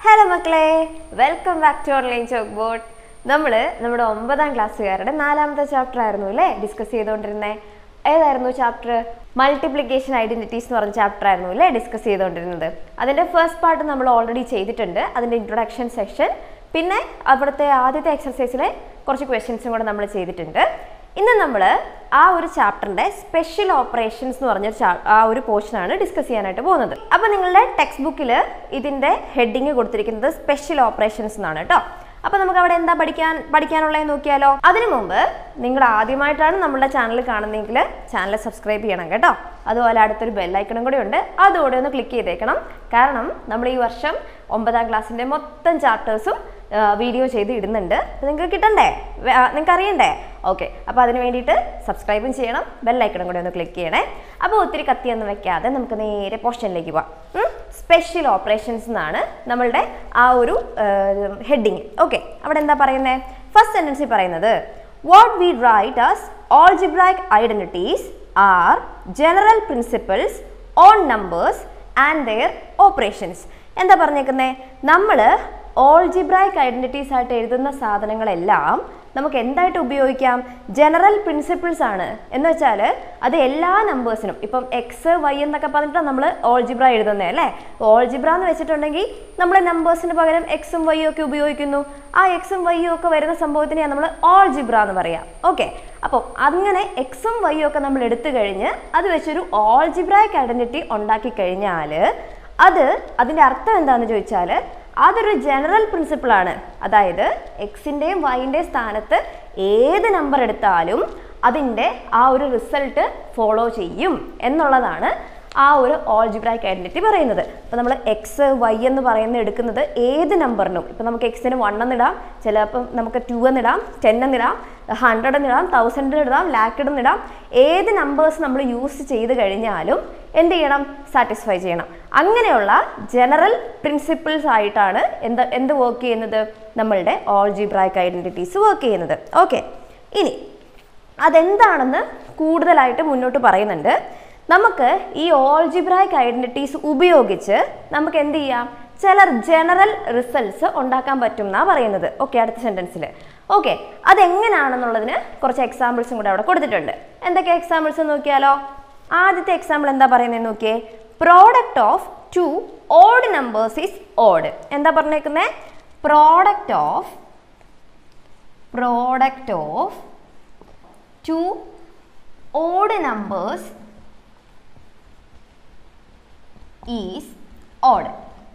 hello മക്കളെ welcome back to online chalkboard നമ്മൾ നമ്മുടെ ഒമ്പതാം ക്ലാസ്സുകാരുടെ നാലാമത്തെ ചാപ്റ്റർ ആയിരുന്നു അല്ലേ ഡിസ്കസ് ചെയ്തുകൊണ്ടിരുന്നത് ഏതായിരുന്നു ചാപ്റ്റർ മൾട്ടിപ്ലിക്കേഷൻ ഐഡന്റിറ്റീസ് എന്ന് പറഞ്ഞ ചാപ്റ്റർ ആയിരുന്നു അല്ലേ ഡിസ്കസ് ചെയ്തുകൊണ്ടിരുന്നത് അതിൻ്റെ ഫസ്റ്റ് പാർട്ട് നമ്മൾ ഓൾറെഡി ചെയ്തിട്ടുണ്ട് അതിൻ്റെ ഇൻട്രൊഡക്ഷൻ സെക്ഷൻ പിന്നെ അവിടുത്തെ ആദ്യത്തെ എക്സർസൈസിലെ കുറച്ച് ക്വസ്റ്റ്യൻസും കൂടെ നമ്മൾ ചെയ്തിട്ടുണ്ട് ഇന്ന് നമ്മൾ ആ ഒരു ചാപ്റ്ററിന്റെ സ്പെഷ്യൽ ഓപ്പറേഷൻസ് എന്ന് പറഞ്ഞ ചാ- ആ ഒരു പോർഷനാണ് ഡിസ്കസ് ചെയ്യാനായിട്ട് പോകുന്നത് അപ്പോൾ നിങ്ങളുടെ ടെക്സ്റ്റ് ബുക്കിൽ ഇതിന്റെ ഹെഡിങ് കൊടുത്തിരിക്കുന്നത് സ്പെഷ്യൽ ഓപ്പറേഷൻസ് എന്നാണ് കേട്ടോ അപ്പോൾ നമുക്ക് അവിടെ എന്താ പഠിക്കാൻ പഠിക്കാനുള്ളത് നോക്കിയാലോ അതിനു മുമ്പ് നിങ്ങൾ ആദ്യമായിട്ടാണ് നമ്മുടെ ചാനൽ കാണുന്നതെങ്കിൽ ചാനൽ സബ്സ്ക്രൈബ് ചെയ്യണം കേട്ടോ അതുപോലെ അടുത്തൊരു ബെല്ലൈക്കണും കൂടി ഉണ്ട് അതുകൂടെ ഒന്ന് ക്ലിക്ക് ചെയ്തേക്കണം കാരണം നമ്മൾ ഈ വർഷം ഒമ്പതാം ക്ലാസ്സിന്റെ മൊത്തം ചാപ്റ്റേഴ്സും വീഡിയോ ചെയ്ത് ഇടുന്നുണ്ട് അപ്പോൾ നിങ്ങൾക്ക് കിട്ടണ്ടേ നിങ്ങൾക്ക് അറിയണ്ടേ ഓക്കെ അപ്പോൾ അതിന് വേണ്ടിയിട്ട് സബ്സ്ക്രൈബും ചെയ്യണം ബെല്ലൈക്കണും കൂടി ഒന്ന് ക്ലിക്ക് ചെയ്യണേ അപ്പോൾ ഒത്തിരി കത്തിയൊന്നും വെക്കാതെ നമുക്ക് നേരെ പോർഷനിലേക്ക് പോവാം സ്പെഷ്യൽ ഓപ്പറേഷൻസ് എന്നാണ് നമ്മളുടെ ആ ഒരു ഹെഡിങ് ഓക്കെ അവിടെ എന്താ പറയുന്നത് ഫസ്റ്റ് സെൻറ്റൻസിൽ പറയുന്നത് what we write as algebraic identities are general principles on numbers and their operations എന്താ പറഞ്ഞേക്കുന്നത് നമ്മൾ ഓൾജിബ്രായിക് ഐഡന്റിറ്റീസ് ആയിട്ട് എഴുതുന്ന സാധനങ്ങളെല്ലാം നമുക്ക് എന്തായിട്ട് ഉപയോഗിക്കാം ജനറൽ പ്രിൻസിപ്പിൾസ് ആണ് എന്ന് വെച്ചാൽ അത് എല്ലാ നമ്പേഴ്സിനും ഇപ്പം എക്സ് വൈ എന്നൊക്കെ പറഞ്ഞിട്ടാണ് നമ്മൾ ഓൾജിബ്ര എഴുതുന്നത് അല്ലേ ഓൾജിബ്ര എന്ന് വെച്ചിട്ടുണ്ടെങ്കിൽ നമ്മൾ നമ്പേഴ്സിന് പകരം എക്സും വൈയും ഒക്കെ ഉപയോഗിക്കുന്നു ആ എക്സും വൈയും ഒക്കെ വരുന്ന സംഭവത്തിനെയാണ് നമ്മൾ ഓൾജിബ്ര എന്ന് പറയാം ഓക്കെ അപ്പോൾ അങ്ങനെ എക്സും വൈയും ഒക്കെ നമ്മൾ എടുത്തു കഴിഞ്ഞ് അത് വെച്ചൊരു ഓൾജിബ്രായിക് ഐഡന്റിറ്റി ഉണ്ടാക്കി കഴിഞ്ഞാൽ അത് അതിൻ്റെ അർത്ഥം എന്താണെന്ന് ചോദിച്ചാൽ അതൊരു ജനറൽ പ്രിൻസിപ്പിൾ ആണ് അതായത് എക്സിൻ്റെയും വൈൻ്റെയും സ്ഥാനത്ത് ഏത് നമ്പർ എടുത്താലും അതിൻ്റെ ആ ഒരു റിസൾട്ട് ഫോളോ ചെയ്യും എന്നുള്ളതാണ് ആ ഒരു ഓൾജിബ്രായിക് ഐഡന്റിറ്റി പറയുന്നത് അപ്പോൾ നമ്മൾ എക്സ് വൈ എന്ന് പറയുന്നത് എടുക്കുന്നത് ഏത് നമ്പറിനും ഇപ്പോൾ നമുക്ക് എക്സിന് വൺ എന്നിടാം ചിലപ്പം നമുക്ക് ടു എന്നിടാം ടെൻ എന്നിടാം ഹൺഡ്രഡ് എന്നിടാം തൗസൻഡ് ഇടാം ലാക്ക് എന്നിടാം ഏത് നമ്പേഴ്സ് നമ്മൾ യൂസ് ചെയ്ത് കഴിഞ്ഞാലും എന്ത് ചെയ്യണം സാറ്റിസ്ഫൈ ചെയ്യണം അങ്ങനെയുള്ള ജനറൽ പ്രിൻസിപ്പിൾസ് ആയിട്ടാണ് എന്ത് എന്ത് വർക്ക് ചെയ്യുന്നത് നമ്മളുടെ ഓൾജിബ്രായിക് ഐഡന്റിറ്റീസ് വർക്ക് ചെയ്യുന്നത് ഓക്കെ ഇനി അതെന്താണെന്ന് കൂടുതലായിട്ട് മുന്നോട്ട് പറയുന്നുണ്ട് നമുക്ക് ഈ ഓൾജിബ്രായിക് ഐഡന്റിറ്റീസ് ഉപയോഗിച്ച് നമുക്ക് എന്ത് ചെയ്യാം ചില ജനറൽ റിസൾട്ട്സ് ഉണ്ടാക്കാൻ പറ്റും എന്നാണ് പറയുന്നത് ഓക്കെ അടുത്ത സെൻറ്റൻസിൽ ഓക്കെ അതെങ്ങനെയാണെന്നുള്ളതിന് കുറച്ച് എക്സാമ്പിൾസും കൂടെ അവിടെ കൊടുത്തിട്ടുണ്ട് എന്തൊക്കെ എക്സാമ്പിൾസ് നോക്കിയാലോ ആദ്യത്തെ എക്സാമ്പിൾ എന്താ പറയുന്നത് നോക്കിയേ product of two odd numbers is odd എന്താ പറഞ്ഞേക്കുന്നത് product of product of two odd numbers is odd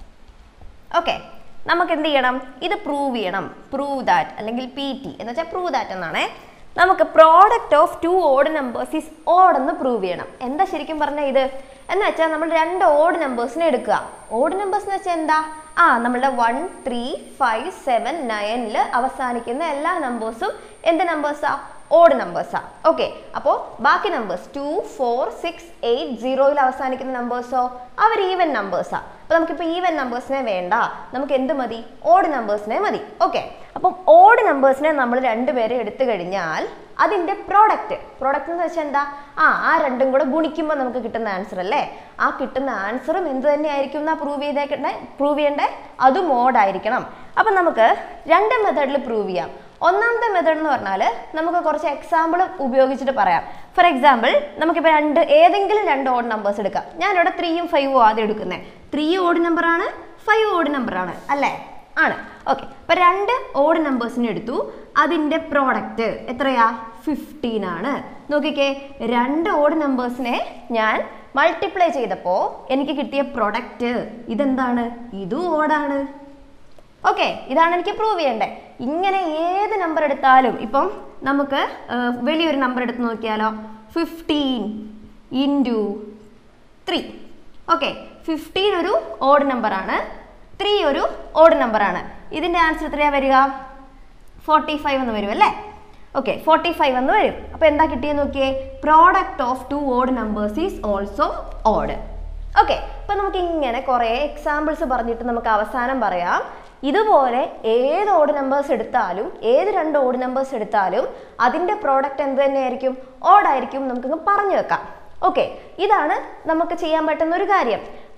okay നമുക്ക് എന്ത് ചെയ്യണം ഇത് പ്രൂവ് ചെയ്യണം പ്രൂവ് ദാറ്റ് അല്ലെങ്കിൽ പി ടി എന്ന് വെച്ചാൽ പ്രൂവ് ദാറ്റ് എന്നാണേ നമുക്ക് product of two odd numbers is odd എന്ന് പ്രൂവ് ചെയ്യണം എന്താ ശരിക്കും പറഞ്ഞാൽ ഇത് എന്ന് വെച്ചാൽ നമ്മൾ രണ്ട് ഓഡ് നമ്പേഴ്സിനെ എടുക്കുക ഓഡ് നമ്പേഴ്സ് എന്ന് വെച്ചാൽ എന്താ ആ നമ്മളുടെ വൺ ത്രീ ഫൈവ് സെവൻ നയനിൽ അവസാനിക്കുന്ന എല്ലാ നമ്പേഴ്സും എന്ത് നമ്പേഴ്സാ ഓഡ് നമ്പേഴ്സാ ഓക്കെ അപ്പോൾ ബാക്കി numbers two four six eight സീറോയിൽ അവസാനിക്കുന്ന നമ്പേഴ്സോ അവർ ഈവൻ നമ്പേഴ്സാ അപ്പോൾ നമുക്കിപ്പോൾ ഈവൻ നമ്പേഴ്സിനെ വേണ്ട നമുക്ക് എന്ത് മതി ഓഡ് നമ്പേഴ്സിനെ മതി ഓക്കെ അപ്പം ഓഡ് നമ്പേഴ്സിനെ നമ്മൾ രണ്ടുപേരെ എടുത്തു കഴിഞ്ഞാൽ അതിൻ്റെ പ്രോഡക്റ്റ് പ്രോഡക്റ്റ് എന്ന് വെച്ചാൽ എന്താ ആ ആ രണ്ടും കൂടെ ഗുണിക്കുമ്പോൾ നമുക്ക് കിട്ടുന്ന ആൻസർ അല്ലേ ആ കിട്ടുന്ന ആൻസറും എന്ത് തന്നെ ആയിരിക്കും എന്നാ പ്രൂവ് ചെയ്തേക്കണ്ടേ പ്രൂവ് ചെയ്യണ്ടേ അതും ഓഡായിരിക്കണം അപ്പം നമുക്ക് രണ്ട് മെത്തേഡിൽ പ്രൂവ് ചെയ്യാം ഒന്നാമത്തെ മെത്തേഡ് എന്ന് പറഞ്ഞാൽ നമുക്ക് കുറച്ച് എക്സാമ്പിൾ ഉപയോഗിച്ചിട്ട് പറയാം ഫോർ എക്സാമ്പിൾ നമുക്കിപ്പോൾ രണ്ട് ഏതെങ്കിലും രണ്ട് ഓഡ് നമ്പേഴ്സ് എടുക്കാം ഞാനിവിടെ ത്രീയും ഫൈവും ആദ്യം എടുക്കുന്നത് ത്രീ ഓഡ് നമ്പറാണ് ഫൈവ് ഓഡ് നമ്പറാണ് അല്ലേ ആണ് ഓക്കെ അപ്പോൾ രണ്ട് ഓഡ് നമ്പേഴ്സിനെ എടുത്തു അതിൻ്റെ പ്രോഡക്റ്റ് എത്രയാ ഫിഫ്റ്റീൻ ആണ് നോക്കിക്കേ രണ്ട് ഓഡ് നമ്പേഴ്സിനെ ഞാൻ മൾട്ടിപ്ലൈ ചെയ്തപ്പോൾ എനിക്ക് കിട്ടിയ പ്രൊഡക്റ്റ് ഇതെന്താണ് ഇതും ഓടാണ് ഓക്കെ ഇതാണ് എനിക്ക് പ്രൂവ് ചെയ്യേണ്ടത് ഇങ്ങനെ ഏത് നമ്പർ എടുത്താലും ഇപ്പം നമുക്ക് ആ, വലിയൊരു നമ്പർ എടുത്ത് നോക്കിയാലോ fifteen into three okay fifteen ഒരു ഓഡ് നമ്പറാണ് ത്രീ ഒരു ഓഡ് നമ്പറാണ് ഇതിൻ്റെ ആൻസർ എത്രയാണ് വരിക ഫോർട്ടി ഫൈവ് എന്ന് വരും അല്ലേ ഓക്കെ ഫോർട്ടി ഫൈവ് എന്ന് വരും അപ്പോൾ എന്താ കിട്ടിയെന്ന് നോക്കിയേ product of two odd numbers is also odd okay അപ്പോൾ നമുക്ക് ഇങ്ങനെ കുറേ എക്സാമ്പിൾസ് പറഞ്ഞിട്ട് നമുക്ക് അവസാനം പറയാം ഇതുപോലെ ഏത് ഓഡ് നമ്പേഴ്സ് എടുത്താലും ഏത് രണ്ട് ഓഡ് നമ്പേഴ്സ് എടുത്താലും അതിൻ്റെ പ്രോഡക്റ്റ് എന്ത് തന്നെയായിരിക്കും ഓഡായിരിക്കും നമുക്കങ്ങ് പറഞ്ഞു വെക്കാം ഓക്കെ ഇതാണ് നമുക്ക് ചെയ്യാൻ പറ്റുന്ന ഒരു കാര്യം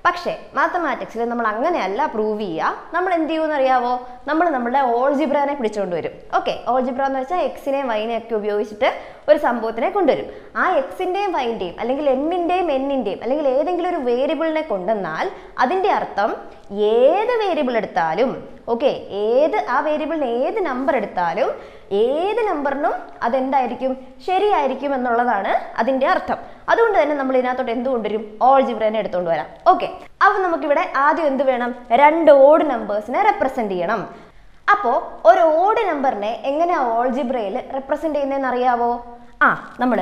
പക്ഷേ മാത്തമാറ്റിക്സിൽ നമ്മൾ അങ്ങനെയല്ല പ്രൂവ് ചെയ്യുക നമ്മൾ എന്ത് ചെയ്യുമെന്ന് അറിയാവോ നമ്മൾ നമ്മുടെ ഓൾജിബ്രാനെ പിടിച്ചുകൊണ്ട് വരും ഓക്കെ ഓൾജിബ്ര എന്ന് വെച്ചാൽ എക്സിനെയും വൈനെയും ഒക്കെ ഉപയോഗിച്ചിട്ട് ഒരു സംഭവത്തിനെ കൊണ്ടുവരും ആ എക്സിൻ്റെയും വൈൻ്റെയും അല്ലെങ്കിൽ എമ്മിൻ്റെയും എന്നിൻ്റെയും അല്ലെങ്കിൽ ഏതെങ്കിലും ഒരു വേരിയബിളിനെ കൊണ്ടുവന്നാൽ അതിൻ്റെ അർത്ഥം ഏത് വേരിയബിൾ എടുത്താലും ഓക്കെ ഏത് ആ വേരിയബിളിന് ഏത് നമ്പർ എടുത്താലും ഏത് നമ്പറിനും അതെന്തായിരിക്കും ശരിയായിരിക്കും എന്നുള്ളതാണ് അതിൻ്റെ അർത്ഥം അതുകൊണ്ട് തന്നെ നമ്മൾ ഇതിനകത്തോട്ട് എന്ത് കൊണ്ടുവരും ഓൾജിബ്രനെ എടുത്തുകൊണ്ട് വരാം ഓക്കെ അപ്പോൾ നമുക്കിവിടെ ആദ്യം എന്ത് വേണം രണ്ട് ഓഡ് നമ്പേഴ്സിനെ റെപ്രസെന്റ് ചെയ്യണം അപ്പോൾ ഒരു ഓഡ് നമ്പറിനെ എങ്ങനെയാ ഓൾജിബ്രയിൽ റെപ്രസെന്റ് ചെയ്യുന്നതെന്ന് അറിയാവോ ആ നമ്മൾ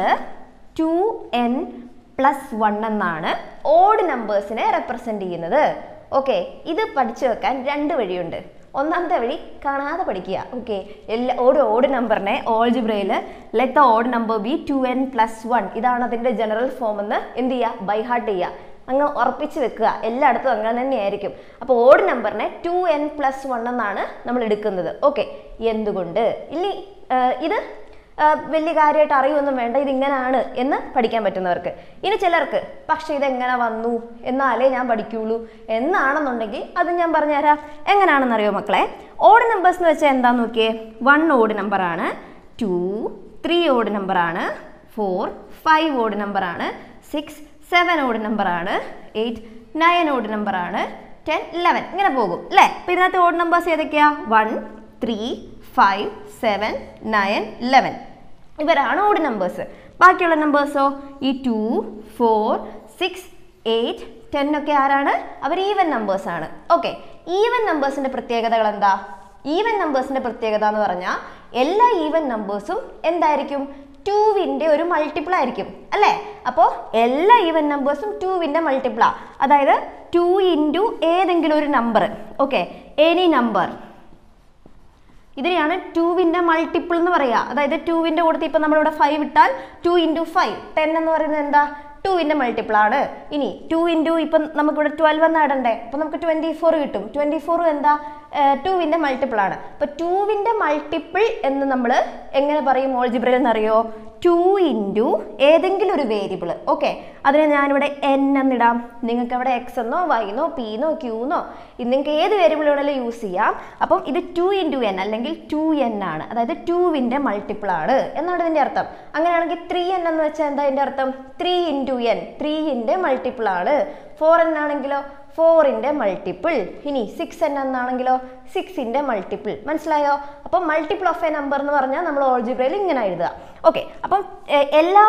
ടു എൻ പ്ലസ് വൺ എന്നാണ് ഓഡ് നമ്പേഴ്സിനെ റെപ്രസെന്റ് ചെയ്യുന്നത് ഓക്കെ ഇത് പഠിച്ചു വെക്കാൻ രണ്ട് വഴിയുണ്ട് ഒന്നാമത്തെ വഴി കാണാതെ പഠിക്കുക ഓക്കെ എല്ലാ ഒരു ഓഡ് നമ്പറിനെ ഓൾജിബ്രയിൽ let the odd number be two N plus one ഇതാണ് അതിൻ്റെ ജനറൽ ഫോം എന്ന് എന്ത് ചെയ്യുക ബൈ ഹാർട്ട് ചെയ്യുക അങ്ങ് ഉറപ്പിച്ച് വെക്കുക എല്ലായിടത്തും അങ്ങനെ തന്നെയായിരിക്കും അപ്പോൾ ഓഡ് നമ്പറിനെ ടു എൻ പ്ലസ് വൺ എന്നാണ് നമ്മൾ എടുക്കുന്നത് ഓക്കെ എന്തുകൊണ്ട് ഇനി ആ, ഇത് ആ, വലിയ കാര്യമായിട്ട് അറിയൊന്നും വേണ്ട ഇതിങ്ങനാണ് എന്ന് പഠിക്കാൻ പറ്റുന്നവർക്ക് ഇനി ചിലർക്ക് പക്ഷേ ഇതെങ്ങനെ വന്നു എന്നാലേ ഞാൻ പഠിക്കുള്ളൂ എന്നാണെന്നുണ്ടെങ്കിൽ അത് ഞാൻ പറഞ്ഞുതരാം എങ്ങനെയാണെന്നറിയോ മക്കളെ ഓഡ് നമ്പേഴ്സ് എന്ന് വെച്ചാൽ എന്താന്ന് നോക്കിയേ വൺ ഓഡ് നമ്പറാണ് ടു ത്രീ ഓഡ് നമ്പറാണ് ഫോർ ഫൈവ് ഓഡ് നമ്പറാണ് സിക്സ് സെവൻ ഓഡ് നമ്പറാണ് എയ്റ്റ് നയൻ ഓഡ് നമ്പറാണ് ടെൻ ലെവൻ ഇങ്ങനെ പോകും അല്ലേ അപ്പോൾ ഇതിനകത്ത് ഓഡ് നമ്പേഴ്സ് ഏതൊക്കെയാ one three five seven nine eleven ഇവരാണ് ഓഡ് നമ്പേഴ്സ് ബാക്കിയുള്ള നമ്പേഴ്സോ ഈ two four six eight ten ഒക്കെ ആരാണ് അവർ ഈവൻ നമ്പേഴ്സ് ആണ് ഓക്കെ ഈവൻ നമ്പേഴ്സിന്റെ പ്രത്യേകതകൾ എന്താ ഈവൻ നമ്പേഴ്സിന്റെ പ്രത്യേകത എന്ന് പറഞ്ഞാൽ എല്ലാ ഈവൻ നമ്പേഴ്സും എന്തായിരിക്കും ടൂവിൻ്റെ ഒരു മൾട്ടിപ്പിൾ ആയിരിക്കും അല്ലേ അപ്പോൾ എല്ലാ ഈവൻ നമ്പേഴ്സും ടൂവിൻ്റെ മൾട്ടിപ്പിളാ അതായത് ടു ഇൻറ്റു ഏതെങ്കിലും ഒരു നമ്പർ ഓക്കെ എനി നമ്പർ ഇതിനെയാണ് ടൂവിൻ്റെ മൾട്ടിപ്പിൾ എന്ന് പറയുക അതായത് ടൂവിൻ്റെ കൂടത്തിൽ ഇപ്പം നമ്മളിവിടെ ഫൈവ് ഇട്ടാൽ ടു ഇൻറ്റു ഫൈവ് ടെൻ എന്ന് പറയുന്നത് എന്താ ടൂവിൻ്റെ മൾട്ടിപ്പിൾ ആണ് ഇനി ടു ഇൻറ്റു ഇപ്പം നമുക്കിവിടെ ട്വൽവ് എന്ന് ഇടണ്ടേ അപ്പം നമുക്ക് ട്വൻറ്റി ഫോർ കിട്ടും ട്വൻറ്റി ഫോർ എന്താ ടൂവിൻ്റെ മൾട്ടിപ്പിൾ ആണ് അപ്പോൾ ടൂവിൻ്റെ മൾട്ടിപ്പിൾ എന്ന് നമ്മൾ എങ്ങനെ പറയും ഓൾജിബ്രയിൽ എന്നറിയോ ടു ഇൻറ്റു ഏതെങ്കിലും ഒരു വേരിയബിൾ ഓക്കെ അതിനെ ഞാനിവിടെ എൻ എന്നിടാം നിങ്ങൾക്ക് അവിടെ എക്സ് എന്നോ വൈന്നോ പീന്നോ ക്യൂന്നോ നിങ്ങൾക്ക് ഏത് വേരിയബിൾ വേണമെങ്കിലും യൂസ് ചെയ്യാം അപ്പം ഇത് ടു ഇൻറ്റു എൻ അല്ലെങ്കിൽ ടു എൻ ആണ് അതായത് ടൂവിൻ്റെ മൾട്ടിപ്പിൾ ആണ് എന്നാണ് ഇതിൻ്റെ അർത്ഥം അങ്ങനെയാണെങ്കിൽ ത്രീ എൻ എന്ന് വെച്ചാൽ എന്താ ഇതിൻ്റെ അർത്ഥം ത്രീ ഇൻറ്റു എൻ ത്രീയിൻ്റെ മൾട്ടിപ്പിൾ ആണ് ഫോർ എൻ ആണെങ്കിലോ ഫോറിൻ്റെ മൾട്ടിപ്പിൾ ഇനി സിക്സ് എൻ എന്നാണെങ്കിലോ സിക്സിൻ്റെ മൾട്ടിപ്പിൾ മനസ്സിലായോ അപ്പം മൾട്ടിപ്പിൾ ഓഫ് എ നമ്പർ എന്ന് പറഞ്ഞാൽ നമ്മൾ ഓൾജിബ്രയിൽ ഇങ്ങനെ എഴുതുക ഓക്കെ അപ്പം എ- എല്ലാ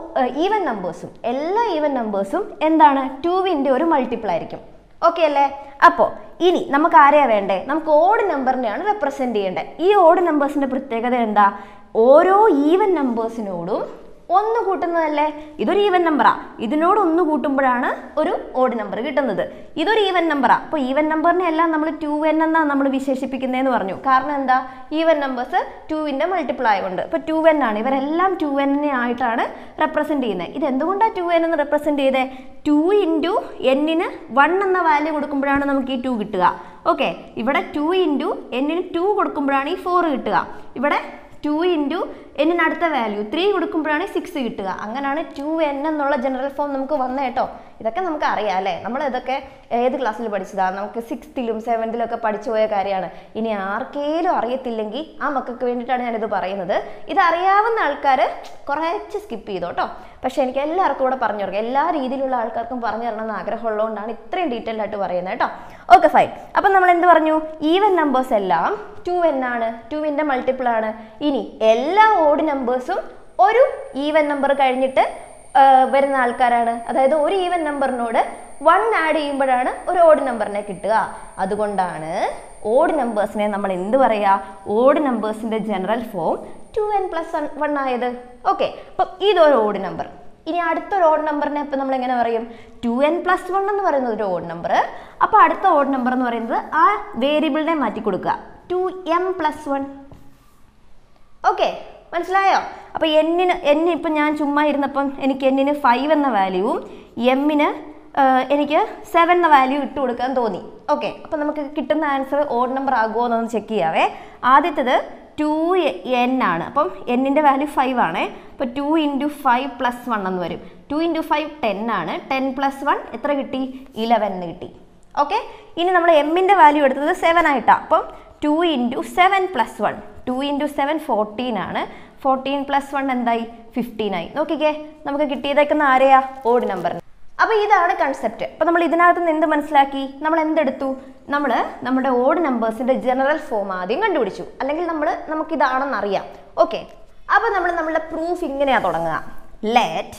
ഈവൻ നമ്പേഴ്സും എല്ലാ ഈവൻ നമ്പേഴ്സും എന്താണ് ടൂവിൻ്റെ ഒരു മൾട്ടിപ്പിൾ ആയിരിക്കും ഓക്കെ അല്ലേ അപ്പോൾ ഇനി നമുക്ക് ആരെയാ വേണ്ടേ നമുക്ക് ഓഡ് നമ്പറിനെയാണ് റെപ്രസെൻറ്റ് ചെയ്യേണ്ടത് ഈ ഓഡ് നമ്പേഴ്സിൻ്റെ പ്രത്യേകത എന്താ ഓരോ ഈവൻ നമ്പേഴ്സിനോടും ഒന്ന് കൂട്ടുന്നതല്ലേ ഇതൊരു ഈവൻ നമ്പറാ ഇതിനോട് ഒന്ന് കൂട്ടുമ്പോഴാണ് ഒരു ഓഡ് നമ്പർ കിട്ടുന്നത് ഇതൊരു ഈവൻ നമ്പറാ അപ്പോൾ ഈവൻ നമ്പറിനെ എല്ലാം നമ്മൾ ടു എൻ എന്നാണ് നമ്മൾ വിശേഷിപ്പിക്കുന്നതെന്ന് പറഞ്ഞു കാരണം എന്താ ഈവൻ നമ്പേഴ്സ് ടുവിൻ്റെ മൾട്ടിപ്പിൾ ആയതുകൊണ്ട് ഇപ്പോൾ ടു എൻ ആണ് ഇവരെല്ലാം ടു എന്നെ ആയിട്ടാണ് റെപ്രസെൻറ്റ് ചെയ്യുന്നത് ഇത് എന്തുകൊണ്ടാണ് ടു എൻ എന്ന് റെപ്രസെൻറ്റ് ചെയ്തത് ടു ഇൻറ്റു എന്നിന് വൺ എന്ന വാല്യൂ കൊടുക്കുമ്പോഴാണ് നമുക്ക് ഈ ടു കിട്ടുക ഓക്കെ ഇവിടെ ടു ഇൻറ്റു എന്നിന് ടു കൊടുക്കുമ്പോഴാണ് ഈ ഫോർ കിട്ടുക ഇവിടെ ടു ഇൻറ്റു എന്നിന് അടുത്ത വാല്യൂ ത്രീ കൊടുക്കുമ്പോഴാണ് സിക്സ് കിട്ടുക അങ്ങനെയാണ് ടു എൻ എന്നുള്ള ജനറൽ ഫോം നമുക്ക് വന്നത് കേട്ടോ ഇതൊക്കെ നമുക്ക് അറിയാം അല്ലേ നമ്മൾ ഇതൊക്കെ ഏത് ക്ലാസ്സിൽ പഠിച്ചതാണ് നമുക്ക് സിക്സ്ത്തിലും സെവൻത്തിലും ഒക്കെ പഠിച്ചു പോയ കാര്യമാണ് ഇനി ആർക്കേലും അറിയത്തില്ലെങ്കിൽ ആ മക്കൾക്ക് വേണ്ടിയിട്ടാണ് ഞാനിത് പറയുന്നത് ഇത് അറിയാവുന്ന ആൾക്കാർ കുറച്ച് സ്കിപ്പ് ചെയ്തു കേട്ടോ പക്ഷേ എനിക്ക് എല്ലാവർക്കും കൂടെ പറഞ്ഞു കൊടുക്കുക എല്ലാ രീതിയിലുള്ള ആൾക്കാർക്കും പറഞ്ഞു തരണമെന്ന് ആഗ്രഹമുള്ളതുകൊണ്ടാണ് ഇത്രയും ഡീറ്റെയിൽ ആയിട്ട് പറയുന്നത് കേട്ടോ ഓക്കെ ഫൈൻ അപ്പം നമ്മൾ എന്ത് പറഞ്ഞു ഈവൻ നമ്പേഴ്സ് എല്ലാം ടു എൻ ആണ് ടുവിൻ്റെ മൾട്ടിപ്പിൾ ആണ് ഇനി എല്ലാ ഓഡ് നമ്പേഴ്സും ഒരു ഈവൻ നമ്പർ കഴിഞ്ഞിട്ട് ആ, വരുന്ന ആൾക്കാരാണ് അതായത് ഒരു ഈവൻ നമ്പറിനോട് വൺ ആഡ് ചെയ്യുമ്പോഴാണ് ഒരു ഓഡ് നമ്പറിനെ കിട്ടുക അതുകൊണ്ടാണ് ഓഡ് നമ്പേഴ്സിനെ നമ്മൾ എന്ത് പറയുക ഓഡ് നമ്പേഴ്സിൻ്റെ general form two N plus one ആയത് ഓക്കെ അപ്പം ഇതൊരു ഓഡ് നമ്പർ ഇനി അടുത്തൊരു ഓഡ് നമ്പറിനെ അപ്പം നമ്മൾ എങ്ങനെ പറയും ടു എൻ പ്ലസ് വൺ എന്ന് പറയുന്നത് ഒരു ഓഡ് നമ്പർ അപ്പോൾ അടുത്ത ഓഡ് നമ്പർ എന്ന് പറയുന്നത് ആ വേരിയബിളിനെ മാറ്റി കൊടുക്കുക two M plus one okay മനസ്സിലായോ അപ്പോൾ എന്നിന് എന്നിന് ഇപ്പം ഞാൻ ചുമ്മാ ഇരുന്നപ്പം എനിക്ക് എന്നിന് ഫൈവ് എന്ന വാല്യൂവും എമ്മിന് എനിക്ക് സെവൻ എന്ന വാല്യൂ ഇട്ട് കൊടുക്കാൻ തോന്നി ഓക്കെ അപ്പം നമുക്ക് കിട്ടുന്ന ആൻസർ ഓഡ് നമ്പർ ആകുമോ എന്നൊന്ന് ചെക്ക് ചെയ്യാവേ ആദ്യത്തേത് ടു എൻ ആണ് അപ്പം എന്നിൻ്റെ വാല്യൂ ഫൈവ് ആണ് അപ്പോൾ two into five plus one എന്ന് വരും ടു ഇൻറ്റു ഫൈവ് ടെൻ ആണ് ടെൻ പ്ലസ് വൺ എത്ര കിട്ടി ഇലവൻ എന്ന് കിട്ടി ഓക്കെ ഇനി നമ്മൾ എമ്മിൻ്റെ വാല്യൂ എടുത്തത് സെവൻ ആയിട്ടാണ് അപ്പം two into seven plus one two into seven fourteen ആണ് ഫോർട്ടീൻ പ്ലസ് വൺ എന്തായി ഫിഫ്റ്റീൻ ആയി നോക്കിക്കേ നമുക്ക് കിട്ടിയതേക്കുന്ന ആരെയാ ഓഡ് നമ്പറിന് അപ്പോൾ ഇതാണ് കൺസെപ്റ്റ് അപ്പോൾ നമ്മൾ ഇതിനകത്ത് നിന്ന് എന്ത് മനസ്സിലാക്കി നമ്മൾ എന്തെടുത്തു നമ്മൾ നമ്മുടെ ഓഡ് നമ്പേഴ്സിൻ്റെ ജനറൽ ഫോം ആദ്യം കണ്ടുപിടിച്ചു അല്ലെങ്കിൽ നമ്മൾ നമുക്കിതാണെന്ന് അറിയാം ഓക്കെ അപ്പോൾ നമ്മൾ നമ്മളുടെ പ്രൂഫ് ഇങ്ങനെയാണ് തുടങ്ങുക let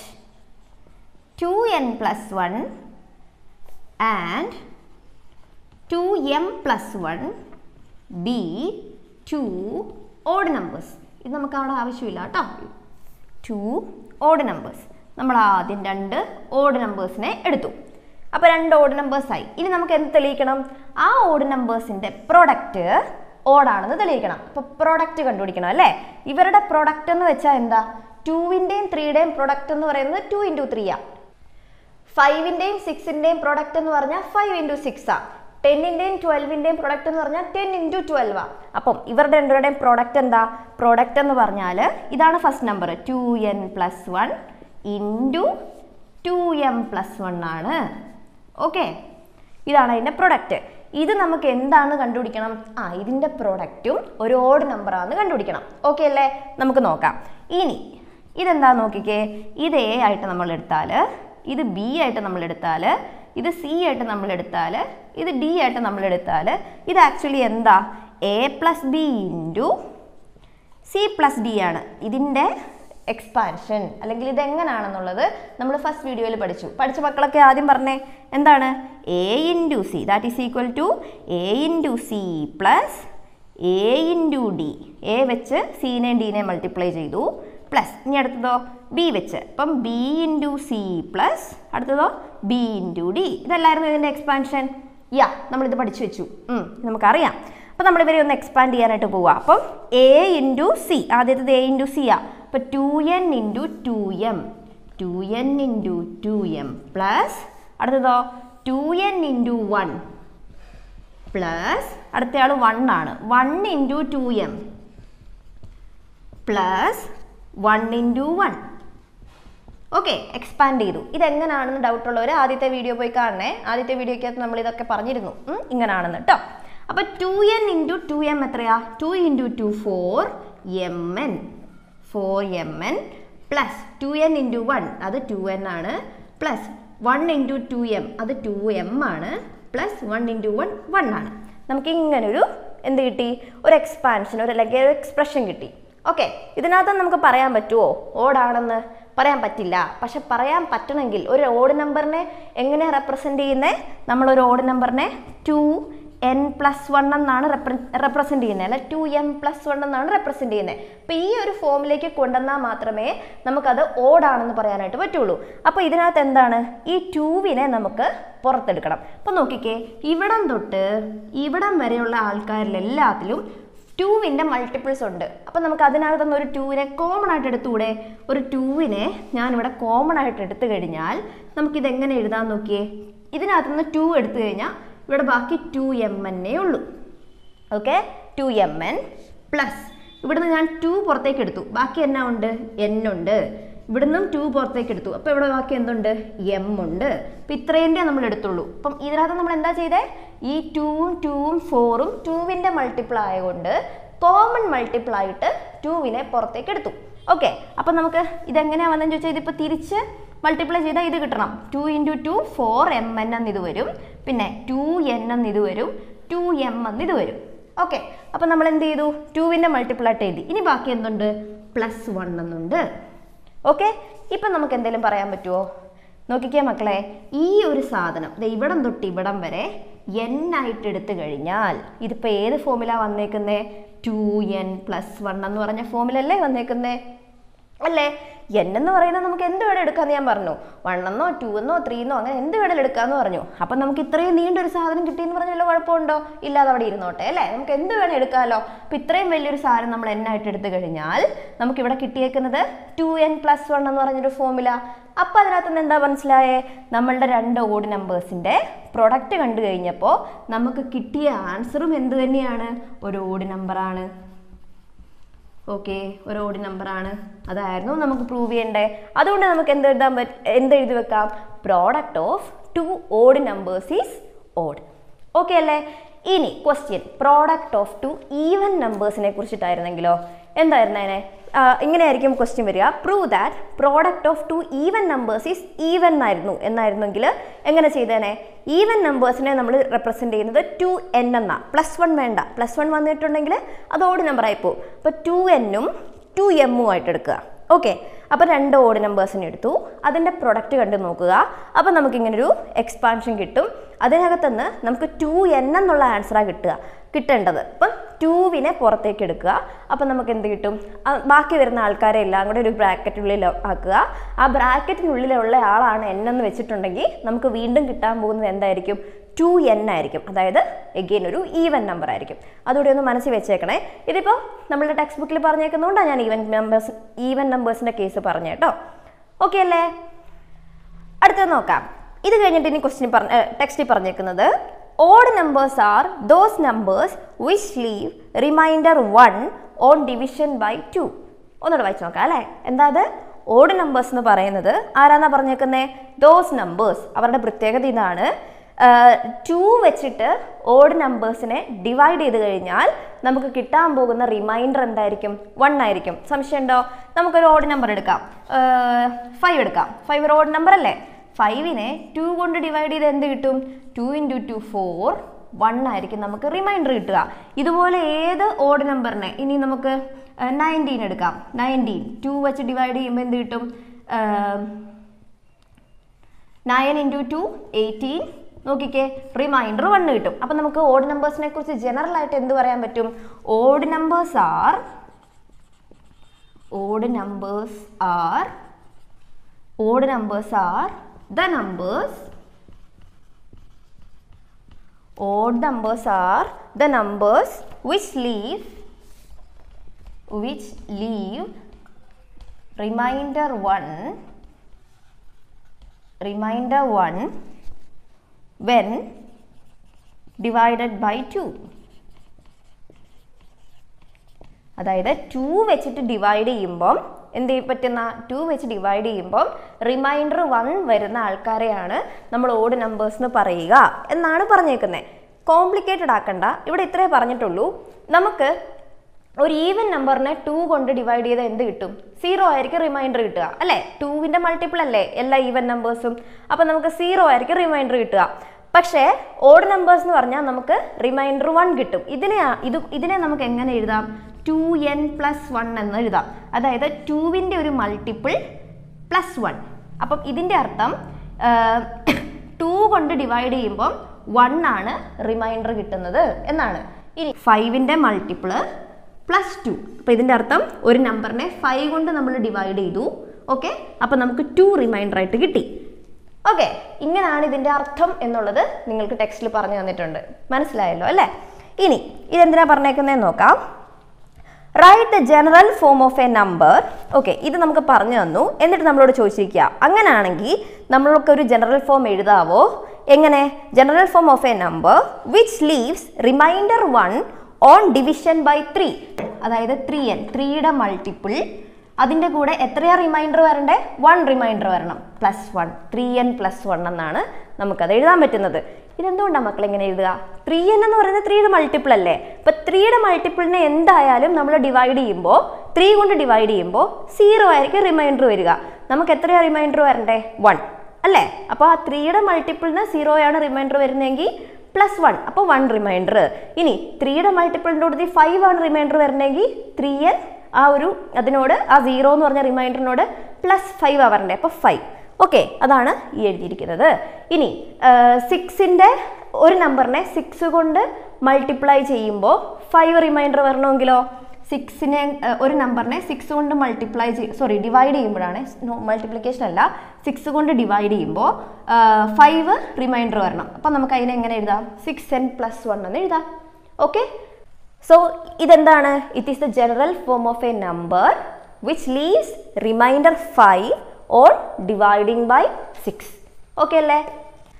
two N plus one and two M plus one be two odd numbers ഇത് നമുക്ക് അവിടെ ആവശ്യമില്ല കേട്ടോ ടു ഓഡ് നമ്പേഴ്സ് നമ്മൾ ആദ്യം രണ്ട് ഓഡ് നമ്പേഴ്സിനെ എടുത്തു അപ്പോൾ രണ്ട് ഓഡ് നമ്പേഴ്സായി ഇനി നമുക്ക് എന്ത് തെളിയിക്കണം ആ ഓഡ് നമ്പേഴ്സിൻ്റെ പ്രൊഡക്റ്റ് ഓടാണെന്ന് തെളിയിക്കണം അപ്പോൾ പ്രൊഡക്റ്റ് കണ്ടുപിടിക്കണം അല്ലേ ഇവരുടെ പ്രൊഡക്റ്റ് എന്ന് വെച്ചാൽ എന്താ ടുവിൻ്റെയും ത്രീയുടെയും പ്രൊഡക്റ്റ് എന്ന് പറയുന്നത് ടു ഇൻറ്റു ത്രീയാണ് ഫൈവിൻ്റെയും സിക്സിൻ്റെയും പ്രൊഡക്റ്റ് എന്ന് പറഞ്ഞാൽ ഫൈവ് ഇൻറ്റു സിക്സാ ടെന്നിൻ്റെയും ട്വൽവിൻ്റെയും പ്രൊഡക്റ്റ് എന്ന് പറഞ്ഞാൽ ടെൻ ഇൻറ്റു ട്വൽവാ അപ്പം ഇവരുടെ രണ്ടുപേരുടെയും പ്രൊഡക്റ്റ് എന്താ പ്രൊഡക്റ്റ് എന്ന് പറഞ്ഞാൽ ഇതാണ് first number two N plus one into two M plus one ആണ് ഓക്കെ ഇതാണ് അതിൻ്റെ പ്രൊഡക്റ്റ് ഇത് നമുക്ക് എന്താണ് കണ്ടുപിടിക്കണം ആ ഇതിൻ്റെ പ്രൊഡക്റ്റും ഒരു ഓഡ് നമ്പറാണെന്ന് കണ്ടുപിടിക്കണം ഓക്കെ അല്ലേ നമുക്ക് നോക്കാം ഇനി ഇതെന്താ നോക്കിക്കേ ഇത് എ ആയിട്ട് നമ്മൾ എടുത്താൽ ഇത് ബി ആയിട്ട് നമ്മൾ എടുത്താൽ ഇത് സി ആയിട്ട് നമ്മൾ എടുത്താൽ ഇത് ഡി ആയിട്ട് നമ്മൾ എടുത്താൽ ഇത് ആക്ച്വലി എന്താ a plus b into c plus d ആണ് ഇതിൻ്റെ എക്സ്പാൻഷൻ അല്ലെങ്കിൽ ഇത് എങ്ങനെയാണെന്നുള്ളത് നമ്മൾ ഫസ്റ്റ് വീഡിയോയിൽ പഠിച്ചു പഠിച്ച മക്കളൊക്കെ ആദ്യം പറഞ്ഞേ എന്താണ് a into c that is equal to a into c plus a into d a വെച്ച് സീനെയും ഡീനെ മൾട്ടിപ്ലൈ ചെയ്തു പ്ലസ് ഇനി അടുത്തതോ ബി വെച്ച് അപ്പം ബി ഇൻറ്റു സി പ്ലസ് അടുത്തതോ ബി ഇൻറ്റു ഡി ഇതല്ലായിരുന്നു ഇതിൻ്റെ എക്സ്പാൻഷൻ യാ നമ്മളിത് പഠിച്ചു വെച്ചു ഉം, നമുക്കറിയാം അപ്പം നമ്മൾ ഇവരെ ഒന്ന് എക്സ്പാൻഡ് ചെയ്യാനായിട്ട് പോവുക അപ്പം എ ഇൻറ്റു സി ആദ്യത്തത് എ ഇൻറ്റു സി ആ അപ്പം two n into two m two n into two M plus അടുത്തതോ two n into one plus അടുത്തയാൾ വൺ ആണ് one into two M plus one into one okay expand ചെയ്തു ഇതെങ്ങനെയാണെന്ന് doubt ഉള്ളവർ ആദ്യത്തെ video പോയി കാണണേ ആദ്യത്തെ വീഡിയോക്കകത്ത് നമ്മൾ ഇതൊക്കെ പറഞ്ഞിരുന്നു ഉം, ഇങ്ങനെയാണെന്ന് കേട്ടോ അപ്പോൾ two n into two m എത്രയാ two into two four m n four m n plus two n into one അത് ടു എൻ ആണ് plus one into two m അത് ടു എം ആണ് plus one into one one ആണ് നമുക്ക് ഇങ്ങനൊരു എന്ത് കിട്ടി ഒരു എക്സ്പാൻഷൻ ഒരു അല്ലെങ്കിൽ ഒരു എക്സ്പ്രഷൻ കിട്ടി ഓക്കെ ഇതിനകത്ത് നമുക്ക് പറയാൻ പറ്റുമോ ഓടാണെന്ന് പറയാൻ പറ്റില്ല പക്ഷെ പറയാൻ പറ്റണമെങ്കിൽ ഒരു ഓഡ് നമ്പറിനെ എങ്ങനെയാണ് റെപ്രസെൻ്റ് ചെയ്യുന്നത് നമ്മളൊരു ഓഡ് നമ്പറിനെ ടു എൻ പ്ലസ് വൺ എന്നാണ് റെപ്രസെൻ്റ് ചെയ്യുന്നത് അല്ല ടു എം പ്ലസ് വൺ എന്നാണ് റെപ്രസെൻ്റ് ചെയ്യുന്നത് അപ്പോൾ ഈ ഒരു ഫോമിലേക്ക് കൊണ്ടുവന്നാൽ മാത്രമേ നമുക്കത് ഓടാണെന്ന് പറയാനായിട്ട് പറ്റുള്ളൂ അപ്പോൾ ഇതിനകത്ത് എന്താണ് ഈ ടൂവിനെ നമുക്ക് പുറത്തെടുക്കണം അപ്പോൾ നോക്കിക്കേ ഇവിടം തൊട്ട് ഇവിടം വരെയുള്ള ആൾക്കാരിൽ എല്ലാത്തിലും ടൂവിൻ്റെ മൾട്ടിപ്പിൾസ് ഉണ്ട് അപ്പം നമുക്ക് അതിനകത്തുനിന്ന് ഒരു ടൂവിനെ കോമൺ ആയിട്ട് എടുത്തുകൂടെ ഒരു ടൂവിനെ ഞാനിവിടെ കോമൺ ആയിട്ട് എടുത്തു കഴിഞ്ഞാൽ നമുക്കിത് എങ്ങനെ എഴുതാൻ നോക്കിയേ ഇതിനകത്തുനിന്ന് ടു എടുത്തു കഴിഞ്ഞാൽ ഇവിടെ ബാക്കി ടു എം എന്നേ ഉള്ളൂ okay two m n plus ഇവിടുന്ന് ഞാൻ ടു പുറത്തേക്ക് എടുത്തു ബാക്കി എന്നാ ഉണ്ട് എൻ ഉണ്ട് ഇവിടുന്നും ടു പുറത്തേക്ക് എടുത്തു അപ്പോൾ ഇവിടെ ബാക്കി എന്തുണ്ട് എം ഉണ്ട് അപ്പം ഇത്രേൻ്റെ നമ്മൾ എടുത്തുള്ളൂ അപ്പം ഇതിനകത്ത് നമ്മൾ എന്താ ചെയ്തേ ഈ ടൂവും ടൂവും ഫോറും ടൂവിൻ്റെ മൾട്ടിപ്പിൾ ആയതുകൊണ്ട് കോമൺ മൾട്ടിപ്പിൾ ആയിട്ട് ടൂവിനെ പുറത്തേക്ക് എടുത്തു ഓക്കെ അപ്പം നമുക്ക് ഇതെങ്ങനെയാണ് വന്നതെന്ന് ചോദിച്ചാൽ ഇതിപ്പോൾ തിരിച്ച് മൾട്ടിപ്ലൈ ചെയ്താൽ ഇത് കിട്ടണം two into two four m n എന്ന് ഇത് വരും പിന്നെ ടു എൻ എന്ന് ഇത് വരും ടു എം എന്ന് ഇത് വരും ഓക്കെ അപ്പം നമ്മൾ എന്ത് ചെയ്തു ടുവിൻ്റെ മൾട്ടിപ്പിൾ ആയിട്ട് എഴുതി ഇനി ബാക്കി എന്തുണ്ട് പ്ലസ് വൺ എന്നുണ്ട് ഓക്കെ ഇപ്പം നമുക്ക് എന്തെങ്കിലും പറയാൻ പറ്റുമോ നോക്കിക്കേ മക്കളെ ഈ ഒരു സാധനം ദേ ഇവിടം തൊട്ട് ഇവിടം വരെ എൻ ആയിട്ട് എടുത്തു കഴിഞ്ഞാൽ ഇതിപ്പോൾ ഏത് ഫോമിലാണ് വന്നേക്കുന്നേ ടു എൻ പ്ലസ് വൺ എന്ന് പറഞ്ഞ ഫോമിലല്ലേ വന്നേക്കുന്നേ അല്ലേ എൻ എന്ന് പറയുന്നത് നമുക്ക് എന്ത് വേണം എടുക്കാമെന്ന് ഞാൻ പറഞ്ഞു വണ്ണെന്നോ ടു എന്നോ ത്രീ എന്നോ അങ്ങനെ എന്ത് വേണേലും എടുക്കാമെന്ന് പറഞ്ഞു അപ്പം നമുക്ക് ഇത്രയും നീണ്ടൊരു സാധനം കിട്ടിയെന്ന് പറഞ്ഞാൽ വല്ല കുഴപ്പമുണ്ടോ ഇല്ലാതെ അവിടെ ഇരുന്നോട്ടെ അല്ലേ നമുക്ക് എന്ത് വേണേൽ എടുക്കാമല്ലോ അപ്പം ഇത്രയും വലിയൊരു സാധനം നമ്മൾ എൻ ആയിട്ട് എടുത്തു കഴിഞ്ഞാൽ നമുക്കിവിടെ കിട്ടിയേക്കുന്നത് ടു എൻ പ്ലസ് വൺ എന്ന് പറഞ്ഞൊരു ഫോമില അപ്പം അതിനകത്ത് നിന്ന് എന്താ മനസ്സിലായേ നമ്മളുടെ രണ്ട് ഓഡ് നമ്പേഴ്സിൻ്റെ പ്രൊഡക്റ്റ് കണ്ടു കഴിഞ്ഞപ്പോൾ നമുക്ക് കിട്ടിയ ആൻസറും എന്ത് തന്നെയാണ് ഒരു ഓഡ് നമ്പറാണ് ഓക്കെ ഒരു ഓടി നമ്പറാണ് അതായിരുന്നു നമുക്ക് പ്രൂവ് ചെയ്യണ്ടേ അതുകൊണ്ട് നമുക്ക് എന്ത് എഴുതാൻ പറ്റ എന്ത് എഴുതി വെക്കാം product of two odd numbers is odd okay അല്ലേ ഇനി question product of two even നമ്പേഴ്സിനെ കുറിച്ചിട്ടായിരുന്നെങ്കിലോ എന്തായിരുന്നേനെ ഇങ്ങനെയായിരിക്കും ക്വസ്റ്റ്യൻ വരിക prove that product of two even numbers is even ആയിരുന്നു എന്നായിരുന്നെങ്കിൽ എങ്ങനെ ചെയ്തേനെ ഈവൻ നമ്പേഴ്സിനെ നമ്മൾ റെപ്രസെൻറ്റ് ചെയ്യുന്നത് ടു എൻ എന്നാ പ്ലസ് വൺ വേണ്ട പ്ലസ് വൺ വന്നിട്ടുണ്ടെങ്കിൽ അത് ഓഡ് നമ്പർ ആയി പോകും അപ്പോൾ ടു എന്നും ടു എമ്മും ആയിട്ട് എടുക്കുക ഓക്കെ അപ്പോൾ രണ്ട് ഓഡ് നമ്പേഴ്സിനെ എടുത്തു അതിൻ്റെ പ്രൊഡക്റ്റ് കണ്ട് നോക്കുക അപ്പോൾ നമുക്കിങ്ങനൊരു എക്സ്പാൻഷൻ കിട്ടും അതിനകത്തുനിന്ന് നമുക്ക് ടു എൻ എന്നുള്ള ആൻസറാണ് കിട്ടുക കിട്ടേണ്ടത് അപ്പം ടൂവിനെ പുറത്തേക്ക് എടുക്കുക അപ്പം നമുക്ക് എന്ത് കിട്ടും ആ, ബാക്കി വരുന്ന ആൾക്കാരെ എല്ലാം കൂടെ ഒരു ബ്രാക്കറ്റിനുള്ളിൽ ആക്കുക ആ ബ്രാക്കറ്റിനുള്ളിലുള്ള ആളാണ് എൻ എന്ന് വെച്ചിട്ടുണ്ടെങ്കിൽ നമുക്ക് വീണ്ടും കിട്ടാൻ പോകുന്നത് എന്തായിരിക്കും ടു എൻ ആയിരിക്കും അതായത് എഗെയിൻ ഒരു ഈവൻ നമ്പർ ആയിരിക്കും അതുകൂടി ഒന്ന് മനസ്സിൽ വെച്ചേക്കണേ ഇതിപ്പോൾ നമ്മളുടെ ടെക്സ്റ്റ് ബുക്കിൽ പറഞ്ഞേക്കുന്നതുകൊണ്ടാണ് ഞാൻ ഈവൻ നമ്പേഴ്സ് ഈവൻ നമ്പേഴ്സിൻ്റെ കേസ് പറഞ്ഞു കേട്ടോ ഓക്കെ അല്ലേ അടുത്തത് നോക്കാം ഇത് കഴിഞ്ഞിട്ട് ഇനി ക്വസ്റ്റ്യൻ പറഞ്ഞ ടെക്സ്റ്റിൽ പറഞ്ഞേക്കുന്നത് odd numbers are those numbers which leave remainder one on division by two ഒന്നുകൂടെ വായിച്ചു നോക്കാം അല്ലേ എന്താ അത് ഓഡ് നമ്പേഴ്സ് എന്ന് പറയുന്നത് ആരാന്നാ പറഞ്ഞേക്കുന്നത് ദോസ് നമ്പേഴ്സ് അവരുടെ പ്രത്യേകത ഇതാണ് ടു വെച്ചിട്ട് ഓഡ് നമ്പേഴ്സിനെ ഡിവൈഡ് ചെയ്ത് കഴിഞ്ഞാൽ നമുക്ക് കിട്ടാൻ പോകുന്ന റിമൈൻഡർ എന്തായിരിക്കും വൺ ആയിരിക്കും സംശയമുണ്ടോ നമുക്കൊരു ഓഡ് നമ്പർ എടുക്കാം ഫൈവ് എടുക്കാം ഫൈവ് ഒരു ഓഡ് നമ്പർ അല്ലേ ഫൈവിനെ ടു കൊണ്ട് ഡിവൈഡ് ചെയ്ത് എന്ത് കിട്ടും two into two four one ആയിരിക്കും നമുക്ക് റിമൈൻഡർ കിട്ടുക ഇതുപോലെ ഏത് ഓഡ് നമ്പറിനെ ഇനി നമുക്ക് നയൻറ്റീൻ എടുക്കാം നയൻറ്റീൻ ടു വെച്ച് ഡിവൈഡ് ചെയ്യുമ്പോൾ എന്ത് കിട്ടും നയൻ ഇൻറ്റു ടു എയ്റ്റീൻ നോക്കിക്കേ റിമൈൻഡർ വണ്ണ് കിട്ടും അപ്പം നമുക്ക് ഓഡ് നമ്പേഴ്സിനെ കുറിച്ച് ജനറൽ ആയിട്ട് എന്ത് പറയാൻ പറ്റും odd numbers are odd numbers are odd numbers are the numbers odd numbers are the numbers which leave which leave remainder 1 remainder 1 when divided by 2 അതായത് ടു വെച്ചിട്ട് ഡിവൈഡ് ചെയ്യുമ്പം എന്ത് ചെയ്യ- പറ്റുന്ന ടു വെച്ച് ഡിവൈഡ് ചെയ്യുമ്പം റിമൈൻഡർ വൺ വരുന്ന ആൾക്കാരെയാണ് നമ്മൾ ഓഡ് നമ്പേഴ്സ് എന്ന് പറയുക എന്നാണ് പറഞ്ഞേക്കുന്നത് കോംപ്ലിക്കേറ്റഡ് ആക്കണ്ട ഇവിടെ ഇത്രേ പറഞ്ഞിട്ടുള്ളൂ നമുക്ക് ഒരു ഈവൻ നമ്പറിനെ ടു കൊണ്ട് ഡിവൈഡ് ചെയ്താൽ എന്ത് കിട്ടും സീറോ ആയിരിക്കും റിമൈൻഡർ കിട്ടുക അല്ലേ ടൂവിൻ്റെ മൾട്ടിപ്പിൾ അല്ലേ എല്ലാ ഈവൻ നമ്പേഴ്സും അപ്പം നമുക്ക് സീറോ ആയിരിക്കും റിമൈൻഡർ കിട്ടുക പക്ഷേ ഓഡ് നമ്പേഴ്സ് എന്ന് പറഞ്ഞാൽ നമുക്ക് റിമൈൻഡർ വൺ കിട്ടും ഇതിനെ ഇത് ഇതിനെ നമുക്ക് എങ്ങനെ എഴുതാം ടു എൻ പ്ലസ് വൺ എന്ന് എഴുതാം അതായത് ടുവിൻ്റെ ഒരു മൾട്ടിപ്പിൾ പ്ലസ് വൺ അപ്പം ഇതിൻ്റെ അർത്ഥം ടു കൊണ്ട് ഡിവൈഡ് ചെയ്യുമ്പം വൺ ആണ് റിമൈൻഡർ കിട്ടുന്നത് എന്നാണ് ഇനി ഫൈവിൻ്റെ മൾട്ടിപ്പിള് പ്ലസ് ടു അപ്പോൾ ഇതിൻ്റെ അർത്ഥം ഒരു നമ്പറിനെ ഫൈവ് കൊണ്ട് നമ്മൾ ഡിവൈഡ് ചെയ്തു ഓക്കെ അപ്പോൾ നമുക്ക് ടു റിമൈൻഡർ ആയിട്ട് കിട്ടി ഓക്കെ ഇങ്ങനെയാണ് ഇതിൻ്റെ അർത്ഥം എന്നുള്ളത് നിങ്ങൾക്ക് ടെക്സ്റ്റിൽ പറഞ്ഞു തന്നിട്ടുണ്ട് മനസ്സിലായല്ലോ അല്ലേ ഇനി ഇതെന്തിനാ പറഞ്ഞേക്കുന്നതെന്ന് നോക്കാം write the general form of a number okay ഇത് നമുക്ക് പറഞ്ഞു തന്നു എന്നിട്ട് നമ്മളോട് ചോദിച്ചിരിക്കുക അങ്ങനെയാണെങ്കിൽ നമ്മൾക്ക് ഒരു ജനറൽ ഫോം എഴുതാവോ എങ്ങനെ general form of a number which leaves remainder one on division by three അതായത് ത്രീ എൻ ത്രീയുടെ മൾട്ടിപ്പിൾ അതിൻ്റെ കൂടെ എത്രയാ റിമൈൻഡർ വരണ്ടേ വൺ റിമൈൻഡർ വരണം plus one three n plus one എന്നാണ് നമുക്കത് എഴുതാൻ പറ്റുന്നത് ഇതെന്തുകൊണ്ടാണ് മക്കൾ ഇങ്ങനെ എഴുതുക ത്രീ എൻ എന്ന് പറയുന്നത് ത്രീയുടെ മൾട്ടിപ്പിൾ അല്ലേ അപ്പം ത്രീയുടെ മൾട്ടിപ്പിളിനെ എന്തായാലും നമ്മൾ ഡിവൈഡ് ചെയ്യുമ്പോൾ ത്രീ കൊണ്ട് ഡിവൈഡ് ചെയ്യുമ്പോൾ സീറോ ആയിരിക്കും റിമൈൻഡർ വരിക നമുക്ക് എത്രയാ റിമൈൻഡർ വരണ്ടേ വൺ അല്ലേ അപ്പോൾ ആ ത്രീയുടെ മൾട്ടിപ്പിളിന് സീറോയാണ് റിമൈൻഡർ വരുന്നതെങ്കിൽ പ്ലസ് വൺ അപ്പോൾ വൺ റിമൈൻഡർ ഇനി ത്രീയുടെ മൾട്ടിപ്പിളിൻ്റെ കൂടെ ഫൈവ് ആണ് റിമൈൻഡർ വരുന്നതെങ്കിൽ ത്രീ എൻ ആ ഒരു അതിനോട് ആ സീറോ എന്ന് പറഞ്ഞ റിമൈൻഡറിനോട് പ്ലസ് ഫൈവ് ആ വരണ്ടേ അപ്പോൾ ഫൈവ് ഓക്കെ അതാണ് ഈ എഴുതിയിരിക്കുന്നത് ഇനി സിക്സിൻ്റെ ഒരു നമ്പറിനെ സിക്സ് കൊണ്ട് മൾട്ടിപ്ലൈ ചെയ്യുമ്പോൾ ഫൈവ് റിമൈൻഡർ വരണമെങ്കിലോ സിക്സിനെ ഒരു നമ്പറിനെ സിക്സ് കൊണ്ട് മൾട്ടിപ്ലൈ ചെയ്യും സോറി ഡിവൈഡ് ചെയ്യുമ്പോഴാണ് മൾട്ടിപ്ലിക്കേഷൻ അല്ല സിക്സ് കൊണ്ട് ഡിവൈഡ് ചെയ്യുമ്പോൾ ഫൈവ് റിമൈൻഡർ വരണം അപ്പം നമുക്ക് അതിനെ എങ്ങനെ എഴുതാം സിക്സ് എൻ പ്ലസ് വൺ എന്ന് എഴുതാം ഓക്കെ സോ ഇതെന്താണ് it is the general form of a number which leaves remainder five on dividing by six okay അല്ലേ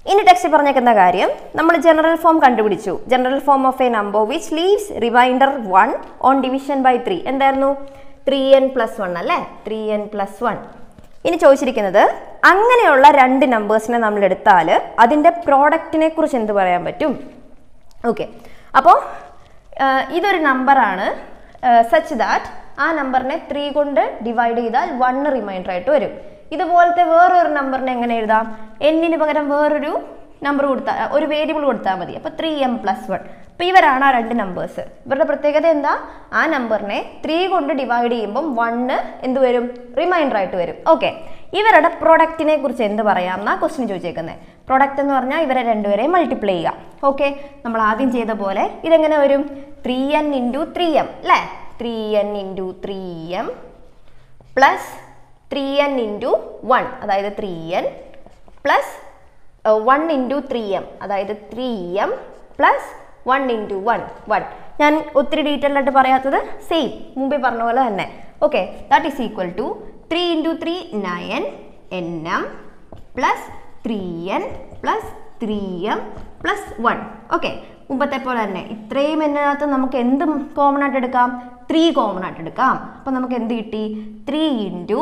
ഇനി ടെക്സ്റ്റ് പറഞ്ഞേക്കുന്ന കാര്യം നമ്മൾ ജനറൽ ഫോം കണ്ടുപിടിച്ചു general form of a number which leaves remainder one on division by three എന്തായിരുന്നു three n plus one അല്ലേ three n plus one ഇനി ചോദിച്ചിരിക്കുന്നത് അങ്ങനെയുള്ള രണ്ട് നമ്പേഴ്സിനെ നമ്മൾ എടുത്താൽ അതിൻ്റെ പ്രോഡക്റ്റിനെ കുറിച്ച് എന്ത് പറയാൻ പറ്റും ഓക്കെ അപ്പോൾ ഇതൊരു നമ്പറാണ് സച്ച് ദാറ്റ് ആ നമ്പറിനെ ത്രീ കൊണ്ട് ഡിവൈഡ് ചെയ്താൽ വൺ റിമൈൻഡർ ആയിട്ട് വരും ഇതുപോലത്തെ വേറൊരു നമ്പറിനെ എങ്ങനെ എഴുതാം എന്നിന് പകരം വേറൊരു നമ്പർ കൊടുത്താൽ ഒരു വേരിയബിൾ കൊടുത്താൽ മതി അപ്പോൾ ത്രീ എം പ്ലസ് വൺ അപ്പോൾ ഇവരാണ് ആ രണ്ട് നമ്പേഴ്സ് ഇവരുടെ പ്രത്യേകത എന്താ ആ നമ്പറിനെ ത്രീ കൊണ്ട് ഡിവൈഡ് ചെയ്യുമ്പം വണ്ണ് എന്ത് വരും റിമൈൻഡർ ആയിട്ട് വരും ഓക്കെ ഇവരുടെ പ്രൊഡക്റ്റിനെ കുറിച്ച് എന്ത് പറയാം എന്നാ ക്വസ്റ്റ്യൻ ചോദിച്ചേക്കുന്നത് പ്രൊഡക്റ്റ് എന്ന് പറഞ്ഞാൽ ഇവരെ രണ്ടുപേരെയും മൾട്ടിപ്ലൈ ചെയ്യാം ഓക്കെ നമ്മൾ ആദ്യം ചെയ്ത പോലെ ഇതെങ്ങനെ വരും three n into three m അല്ലേ three n into three m plus three n into one അതായത് three n plus one into three m അതായത് three m plus one into one one ഞാൻ ഒത്തിരി ഡീറ്റെയിൽ ആയിട്ട് പറയാത്തത് സെയിം മുമ്പേ പറഞ്ഞ പോലെ തന്നെ okay that is equal to three into three nine n m plus three n plus three m plus one okay മുമ്പത്തെ പോലെ തന്നെ ഇത്രയും എന്നതിനകത്ത് നമുക്ക് എന്ത് കോമൺ ആയിട്ട് എടുക്കാം ത്രീ കോമൺ ആയിട്ട് എടുക്കാം അപ്പം നമുക്ക് എന്ത് കിട്ടി three into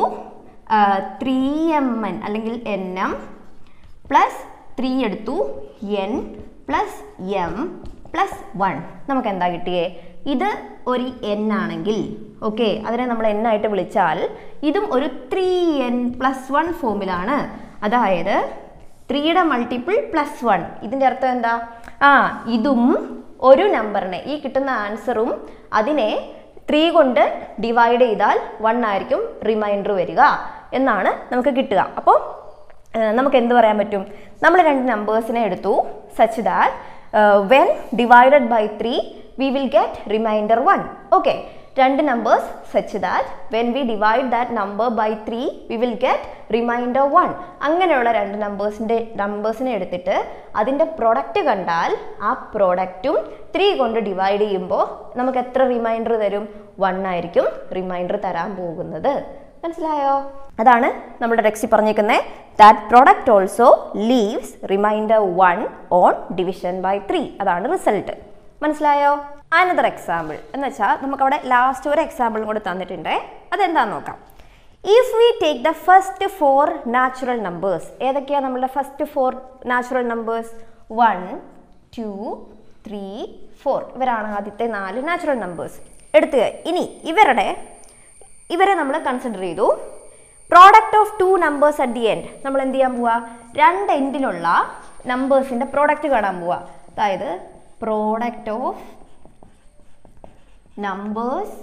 three m n അല്ലെങ്കിൽ എൻ എം പ്ലസ് ത്രീ എടുത്തു n plus m plus one നമുക്ക് എന്താ കിട്ടിയേ ഇത് ഒരു എൻ ആണെങ്കിൽ ഓക്കെ അതിനെ നമ്മൾ എൻ ആയിട്ട് വിളിച്ചാൽ ഇതും ഒരു ത്രീ എൻ പ്ലസ് വൺ ഫോമിലാണ് അതായത് ത്രീയുടെ മൾട്ടിപ്പിൾ പ്ലസ് വൺ ഇതിൻ്റെ അർത്ഥം എന്താ ആ ഇതും ഒരു നമ്പറിനെ ഈ കിട്ടുന്ന ആൻസറും അതിനെ ത്രീ കൊണ്ട് ഡിവൈഡ് ചെയ്താൽ വൺ ആയിരിക്കും റിമൈൻഡർ വരിക എന്നാണ് നമുക്ക് കിട്ടുക അപ്പോൾ നമുക്ക് എന്ത് പറയാൻ പറ്റും നമ്മൾ രണ്ട് നമ്പേഴ്സിനെ എടുത്തു such that when divided by three we will get remainder one okay രണ്ട് numbers such that when we divide that number by three we will get remainder one അങ്ങനെയുള്ള രണ്ട് നമ്പേഴ്സിൻ്റെ നമ്പേഴ്സിനെ എടുത്തിട്ട് അതിൻ്റെ പ്രൊഡക്റ്റ് കണ്ടാൽ ആ പ്രോഡക്റ്റും ത്രീ കൊണ്ട് ഡിവൈഡ് ചെയ്യുമ്പോൾ നമുക്ക് എത്ര റിമൈൻഡർ തരും വൺ ആയിരിക്കും റിമൈൻഡർ തരാൻ പോകുന്നത് മനസ്സിലായോ അതാണ് നമ്മുടെ ടെക്സ്റ്റ് പറഞ്ഞേക്കുന്നത് that product also leaves remainder one on division by three അതാണ് റിസൾട്ട് മനസ്സിലായോ അനദർ എക്സാമ്പിൾ എന്ന് വെച്ചാൽ നമുക്കവിടെ ലാസ്റ്റ് ഒരു എക്സാമ്പിളും കൂടെ തന്നിട്ടുണ്ട് അതെന്താന്ന് നോക്കാം if we take the first four natural numbers ഏതൊക്കെയാണ് നമ്മളുടെ first four natural numbers one two three four ഇവരാണ് ആദ്യത്തെ നാല് നാച്ചുറൽ നമ്പേഴ്സ് എടുത്തുക ഇനി ഇവരുടെ ഇവരെ നമ്മൾ കൺസിഡർ ചെയ്തു product of two numbers at the end നമ്മൾ എന്ത് ചെയ്യാൻ പോവാ രണ്ട് എൻഡിലുള്ള നമ്പേഴ്സിൻ്റെ പ്രോഡക്റ്റ് കാണാൻ പോവാ അതായത് product of numbers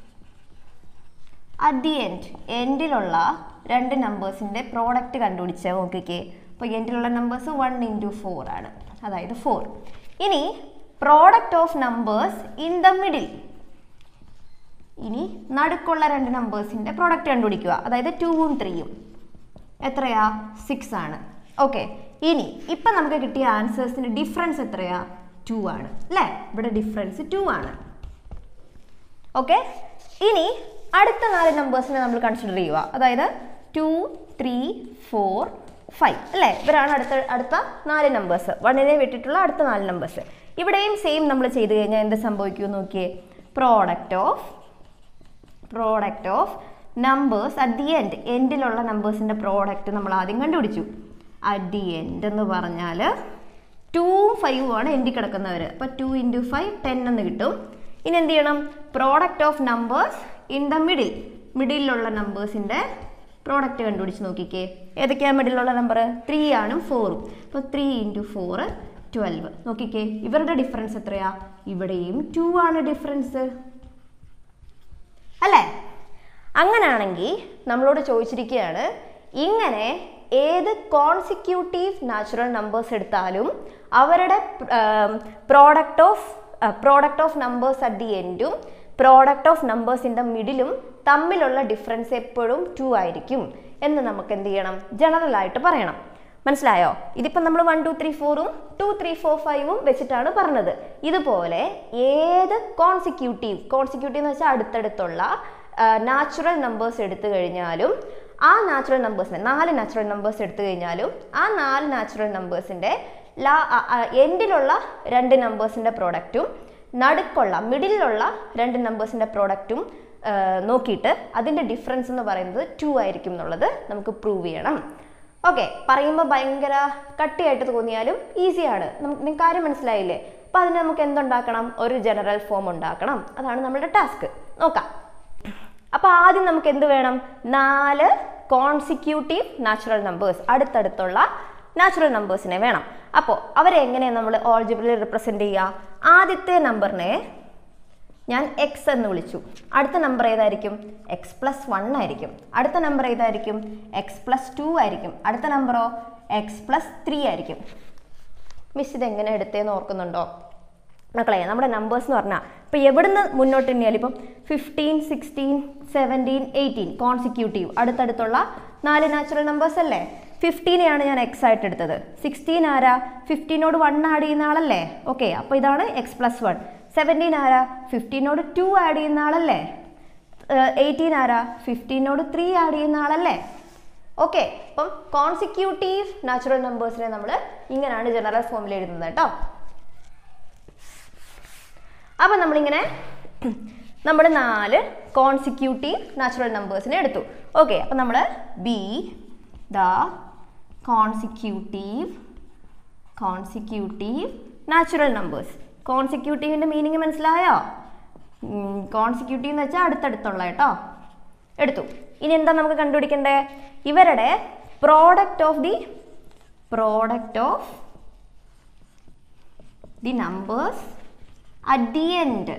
at the end എൻഡിലുള്ള രണ്ട് നമ്പേഴ്സിൻ്റെ പ്രോഡക്റ്റ് കണ്ടുപിടിച്ച് നോക്കിക്കേ അപ്പോൾ എൻഡിലുള്ള നമ്പേഴ്സ് വൺ ഇൻറ്റു ഫോർ ആണ് അതായത് ഫോർ ഇനി product of numbers in the middle ഇനി നടുക്കുള്ള രണ്ട് നമ്പേഴ്സിൻ്റെ പ്രോഡക്റ്റ് കണ്ടുപിടിക്കുക അതായത് ടൂവും ത്രീയും എത്രയാ സിക്സ് ആണ് ഓക്കെ ഇനി ഇപ്പം നമുക്ക് കിട്ടിയ ആൻസേഴ്സിൻ്റെ ഡിഫറൻസ് എത്രയാ ടു ആണ് അല്ലേ ഇവിടെ ഡിഫറൻസ് ടു ആണ് ഓക്കെ ഇനി അടുത്ത നാല് നമ്പേഴ്സിനെ നമ്മൾ കൺസിഡർ ചെയ്യുക അതായത് ടു ത്രീ ഫോർ ഫൈവ് അല്ലേ ഇവരാണ് അടുത്ത അടുത്ത നാല് നമ്പേഴ്സ് വണ്ണിനെ വിട്ടിട്ടുള്ള അടുത്ത നാല് നമ്പേഴ്സ് ഇവിടെയും സെയിം നമ്മൾ ചെയ്ത് കഴിഞ്ഞാൽ എന്ത് സംഭവിക്കും നോക്കിയേ product of product of numbers at the end എൻഡിലുള്ള നമ്പേഴ്സിൻ്റെ പ്രോഡക്റ്റ് നമ്മൾ ആദ്യം കണ്ടുപിടിച്ചു അറ്റ് ദി എൻഡ് എന്ന് പറഞ്ഞാൽ ടൂവും ഫൈവും ആണ് എൻഡിൽ കിടക്കുന്നവർ അപ്പോൾ ടു ഇൻറ്റു ഫൈവ് ടെൻ എന്ന് കിട്ടും ഇനി എന്ത് ചെയ്യണം product of numbers in the middle മിഡിലുള്ള നമ്പേഴ്സിൻ്റെ പ്രോഡക്റ്റ് കണ്ടുപിടിച്ച് നോക്കിക്കേ ഏതൊക്കെയാണ് മിഡിലുള്ള നമ്പർ ത്രീ ആണ് ഫോറും അപ്പോൾ ത്രീ ഇൻറ്റു ഫോറ് ട്വൽവ് നോക്കിക്കേ ഇവരുടെ ഡിഫറൻസ് എത്രയാ ഇവിടെയും ടു ആണ് ഡിഫറൻസ് അല്ലേ അങ്ങനാണെങ്കിൽ നമ്മളോട് ചോദിച്ചിരിക്കുകയാണ് ഇങ്ങനെ ഏത് കോൺസിക്യൂട്ടീവ് നാച്ചുറൽ നമ്പേഴ്സ് എടുത്താലും അവരുടെ product of product of numbers at the എൻഡും product of numbers in the മിഡിലും തമ്മിലുള്ള ഡിഫറൻസ് എപ്പോഴും ടു ആയിരിക്കും എന്ന് നമുക്ക് എന്ത് ചെയ്യണം ജനറൽ ആയിട്ട് പറയണം മനസ്സിലായോ ഇതിപ്പം നമ്മൾ വൺ ടു ത്രീ ഫോറും ടു ത്രീ ഫോർ ഫൈവും വെച്ചിട്ടാണ് പറഞ്ഞത് ഇതുപോലെ ഏത് കോൺസിക്യൂട്ടീവ് കോൺസിക്യൂട്ടീവ് എന്ന് വെച്ചാൽ അടുത്തടുത്തുള്ള നാച്ചുറൽ നമ്പേഴ്സ് എടുത്തു കഴിഞ്ഞാലും ആ നാച്ചുറൽ നമ്പേഴ്സിനെ നാല് നാച്ചുറൽ നമ്പേഴ്സ് എടുത്തു കഴിഞ്ഞാലും ആ നാല് നാച്ചുറൽ നമ്പേഴ്സിൻ്റെ ലാ എൻഡിലുള്ള രണ്ട് നമ്പേഴ്സിൻ്റെ പ്രോഡക്റ്റും നടുക്കുള്ള മിഡിലുള്ള രണ്ട് നമ്പേഴ്സിൻ്റെ പ്രോഡക്റ്റും നോക്കിയിട്ട് അതിൻ്റെ ഡിഫറൻസ് എന്ന് പറയുന്നത് ടു ആയിരിക്കും എന്നുള്ളത് നമുക്ക് പ്രൂവ് ചെയ്യണം ഓക്കെ പറയുമ്പോൾ ഭയങ്കര കട്ടിയായിട്ട് തോന്നിയാലും ഈസിയാണ് നമുക്ക് നിങ്ങൾക്ക് കാര്യം മനസ്സിലായില്ലേ അപ്പോൾ അതിന് നമുക്ക് എന്തുണ്ടാക്കണം ഒരു ജനറൽ ഫോം ഉണ്ടാക്കണം അതാണ് നമ്മുടെ ടാസ്ക് നോക്കാം അപ്പോൾ ആദ്യം നമുക്ക് എന്ത് വേണം നാല് കോൺസിക്യൂട്ടീവ് നാച്ചുറൽ നമ്പേഴ്സ് അടുത്തടുത്തുള്ള നാച്ചുറൽ നമ്പേഴ്സിനെ വേണം അപ്പോൾ അവരെ എങ്ങനെയാണ് നമ്മൾ ഓൾജിബ്രയിൽ റിപ്രസെൻ്റ് ചെയ്യുക ആദ്യത്തെ നമ്പറിനെ ഞാൻ എക്സ് എന്ന് വിളിച്ചു അടുത്ത നമ്പർ ഏതായിരിക്കും എക്സ് പ്ലസ് വൺ ആയിരിക്കും അടുത്ത നമ്പർ ഏതായിരിക്കും എക്സ് പ്ലസ് ടു ആയിരിക്കും അടുത്ത നമ്പറോ എക്സ് പ്ലസ് ത്രീ ആയിരിക്കും മിസ് ഇത് എങ്ങനെ എടുത്തേന്ന് ഓർക്കുന്നുണ്ടോ മക്കളെ നമ്മുടെ നമ്പേഴ്സ് എന്ന് പറഞ്ഞാൽ ഇപ്പോൾ എവിടുന്ന് മുന്നോട്ട് തന്നെയാലും ഇപ്പം fifteen sixteen seventeen eighteen consecutive അടുത്തടുത്തുള്ള നാല് നാച്ചുറൽ നമ്പേഴ്സ് അല്ലേ ഫിഫ്റ്റീനെയാണ് ഞാൻ എക്സ് ആയിട്ട് എടുത്തത് സിക്സ്റ്റീൻ ആരാ ഫിഫ്റ്റീനോട് വൺ ആഡ് ചെയ്യുന്ന ആളല്ലേ ഓക്കെ അപ്പോൾ ഇതാണ് എക്സ് പ്ലസ് വൺ സെവൻറ്റീൻ ആരാ ഫിഫ്റ്റീനോട് ടു ആഡ് ചെയ്യുന്ന ആളല്ലേ എയ്റ്റീൻ ആരാ ഫിഫ്റ്റീനോട് ത്രീ ആഡ് ചെയ്യുന്ന ആളല്ലേ ഓക്കെ അപ്പം കോൺസിക്യൂട്ടീവ് നാച്ചുറൽ നമ്പേഴ്സിനെ നമ്മൾ ഇങ്ങനെയാണ് ജനറൽ ഫോമിൽ എഴുതുന്നത് കേട്ടോ അപ്പം നമ്മളിങ്ങനെ നമ്മൾ നാല് കോൺസിക്യൂട്ടീവ് നാച്ചുറൽ നമ്പേഴ്സിനെ എടുത്തു ഓക്കെ അപ്പം നമ്മൾ be the consecutive consecutive natural numbers കോൺസിക്യൂട്ടീവിൻ്റെ മീനിങ് മനസ്സിലായോ കോൺസിക്യൂട്ടീവ് എന്ന് വെച്ചാൽ അടുത്തടുത്തുള്ള കേട്ടോ എടുത്തു ഇനി എന്താ നമുക്ക് കണ്ടുപിടിക്കണ്ടേ ഇവരുടെ product of the product of the numbers at the end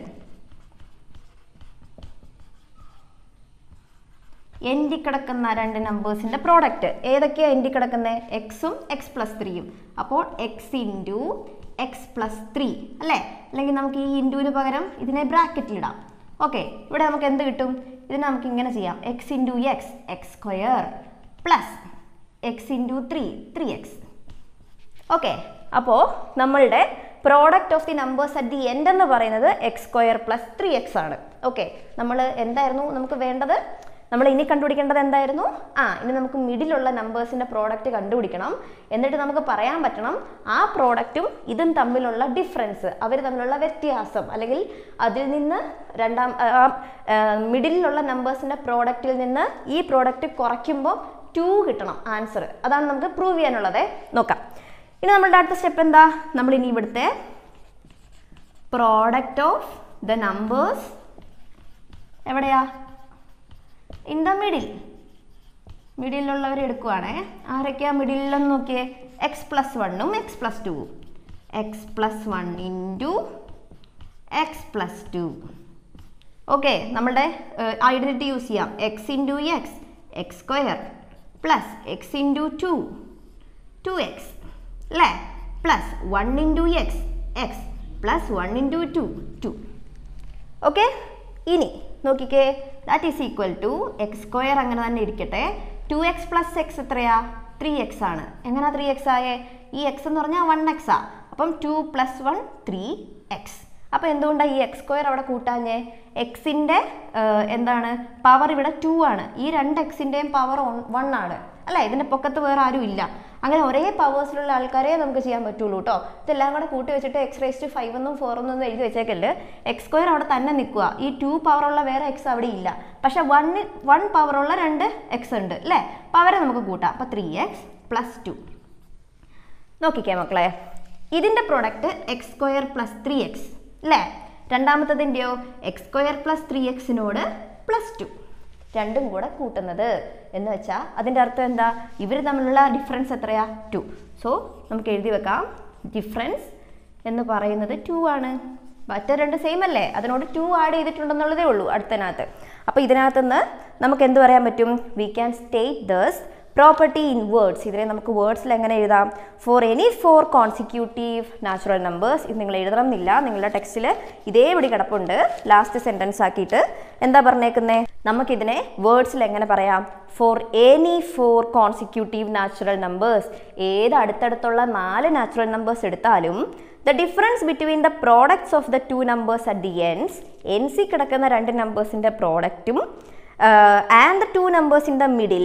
എൻഡി കിടക്കുന്ന രണ്ട് നമ്പേഴ്സിന്റെ പ്രോഡക്റ്റ് ഏതൊക്കെയാണ് എൻഡി കിടക്കുന്നത് എക്സും എക്സ് പ്ലസ് ത്രീയും അപ്പോൾ x into x plus three അല്ലേ അല്ലെങ്കിൽ നമുക്ക് ഈ ഇൻറ്റുവിന് പകരം ഇതിനെ ബ്രാക്കറ്റിലിടാം ഓക്കെ ഇവിടെ നമുക്ക് എന്ത് കിട്ടും ഇതിനെ നമുക്ക് ഇങ്ങനെ ചെയ്യാം x into x x square plus x into three three x okay അപ്പോൾ നമ്മളുടെ product of the numbers at the end എന്ന് പറയുന്നത് x square plus three x ആണ് ഓക്കെ നമ്മൾ എന്തായിരുന്നു നമുക്ക് വേണ്ടത് നമ്മൾ ഇനി കണ്ടുപിടിക്കേണ്ടത് എന്തായിരുന്നു ആ ഇനി നമുക്ക് മിഡിലുള്ള നമ്പേഴ്സിൻ്റെ പ്രോഡക്റ്റ് കണ്ടുപിടിക്കണം എന്നിട്ട് നമുക്ക് പറയാൻ പറ്റണം ആ പ്രോഡക്റ്റും ഇതും തമ്മിലുള്ള ഡിഫറൻസ് അവർ തമ്മിലുള്ള വ്യത്യാസം അല്ലെങ്കിൽ അതിൽ നിന്ന് രണ്ടാം മിഡിലുള്ള നമ്പേഴ്സിൻ്റെ പ്രോഡക്റ്റിൽ നിന്ന് ഈ പ്രോഡക്റ്റ് കുറയ്ക്കുമ്പോൾ ടു കിട്ടണം ആൻസർ അതാണ് നമുക്ക് പ്രൂവ് ചെയ്യാനുള്ളത് നോക്കാം ഇനി നമ്മളുടെ അടുത്ത സ്റ്റെപ്പ് എന്താ നമ്മൾ ഇനി ഇവിടുത്തെ പ്രോഡക്റ്റ് ഓഫ് ദ നമ്പേഴ്സ് എവിടെയാ ഇൻ ദ മിഡിൽ മിഡിലുള്ളവർ എടുക്കുവാണേ ആരൊക്കെയാ മിഡിലെന്ന് നോക്കിയേ എക്സ് പ്ലസ് വണ്ണും എക്സ് പ്ലസ് ടുവും x plus one into x plus two okay നമ്മളുടെ ഐഡൻറ്റിറ്റി യൂസ് ചെയ്യാം x into x x square plus x into two two x അല്ലേ plus one into x x plus one into two two okay ഇനി നോക്കിക്കേ that is equal to x square അങ്ങനെ തന്നെ ഇരിക്കട്ടെ to x plus x എത്രയാ three x ആണ് എങ്ങനെയാ three X ആയേ ഈ എക്സ് എന്ന് പറഞ്ഞാൽ വൺ എക്സ് ആ അപ്പം two plus one three x അപ്പോൾ എന്തുകൊണ്ടാണ് ഈ എക്സ് സ്ക്വയർ അവിടെ കൂട്ടാഞ്ഞേ എക്സിൻ്റെ എന്താണ് പവർ ഇവിടെ ടു ആണ് ഈ രണ്ട് എക്സിൻ്റെയും പവർ വൺ ആണ് അല്ലേ ഇതിൻ്റെ പൊക്കത്ത് വേറെ ആരും ഇല്ല അങ്ങനെ ഒരേ പവേഴ്സിലുള്ള ആൾക്കാരെ നമുക്ക് ചെയ്യാൻ പറ്റുള്ളൂ കേട്ടോ ഇതെല്ലാം കൂടെ കൂട്ടി വെച്ചിട്ട് എക്സ് റേസ് ടു ഫൈവ് എന്നും ഫോർ എന്നും എഴുതി വെച്ചേക്കല്ല് എക്സ് സ്ക്വയർ അവിടെ തന്നെ നിൽക്കുക ഈ ടു പവറുള്ള വേറെ എക്സ് അവിടെ ഇല്ല പക്ഷെ വൺ വൺ പവറുള്ള രണ്ട് എക്സ് ഉണ്ട് അല്ലേ അപ്പോൾ അവരെ നമുക്ക് കൂട്ടാം അപ്പോൾ ത്രീ എക്സ് പ്ലസ് ടു നോക്കിക്കേ മക്കളെ ഇതിൻ്റെ product x square plus three x അല്ലേ രണ്ടാമത്തതിൻ്റെയോ എക്സ് സ്ക്വയർ പ്ലസ് ത്രീ എക്സിനോട് പ്ലസ് ടു രണ്ടും കൂടെ കൂട്ടുന്നത് എന്ന് വെച്ചാൽ അതിൻ്റെ അർത്ഥം എന്താ ഇവർ തമ്മിലുള്ള ഡിഫറൻസ് എത്രയാ ടു സോ നമുക്ക് എഴുതി വെക്കാം ഡിഫറൻസ് എന്ന് പറയുന്നത് ടു ആണ് മറ്റേ രണ്ട് സെയിം അല്ലേ അതിനോട് ടു ആഡ് ചെയ്തിട്ടുണ്ടെന്നുള്ളതേ ഉള്ളൂ അടുത്തതിനകത്ത് അപ്പോൾ ഇതിനകത്തുനിന്ന് നമുക്ക് എന്ത് പറയാൻ പറ്റും we can state this property in words ഇതിനെ നമുക്ക് വേർഡ്സിൽ എങ്ങനെ എഴുതാം for any four consecutive natural numbers ഇത് നിങ്ങൾ എഴുതണം എന്നില്ല നിങ്ങളുടെ ടെക്സ്റ്റിൽ ഇതേപടി കിടപ്പുണ്ട് ലാസ്റ്റ് സെൻറ്റൻസ് ആക്കിയിട്ട് എന്താ പറഞ്ഞേക്കുന്നത് നമുക്കിതിനെ വേർഡ്സിൽ എങ്ങനെ പറയാം for any four consecutive natural numbers ഏത് അടുത്തടുത്തുള്ള നാല് നാച്ചുറൽ നമ്പേഴ്സ് എടുത്താലും the difference between the products of the two numbers at the ends എൻ സി കിടക്കുന്ന രണ്ട് നമ്പേഴ്സിൻ്റെ പ്രോഡക്റ്റും and the two numbers in the middle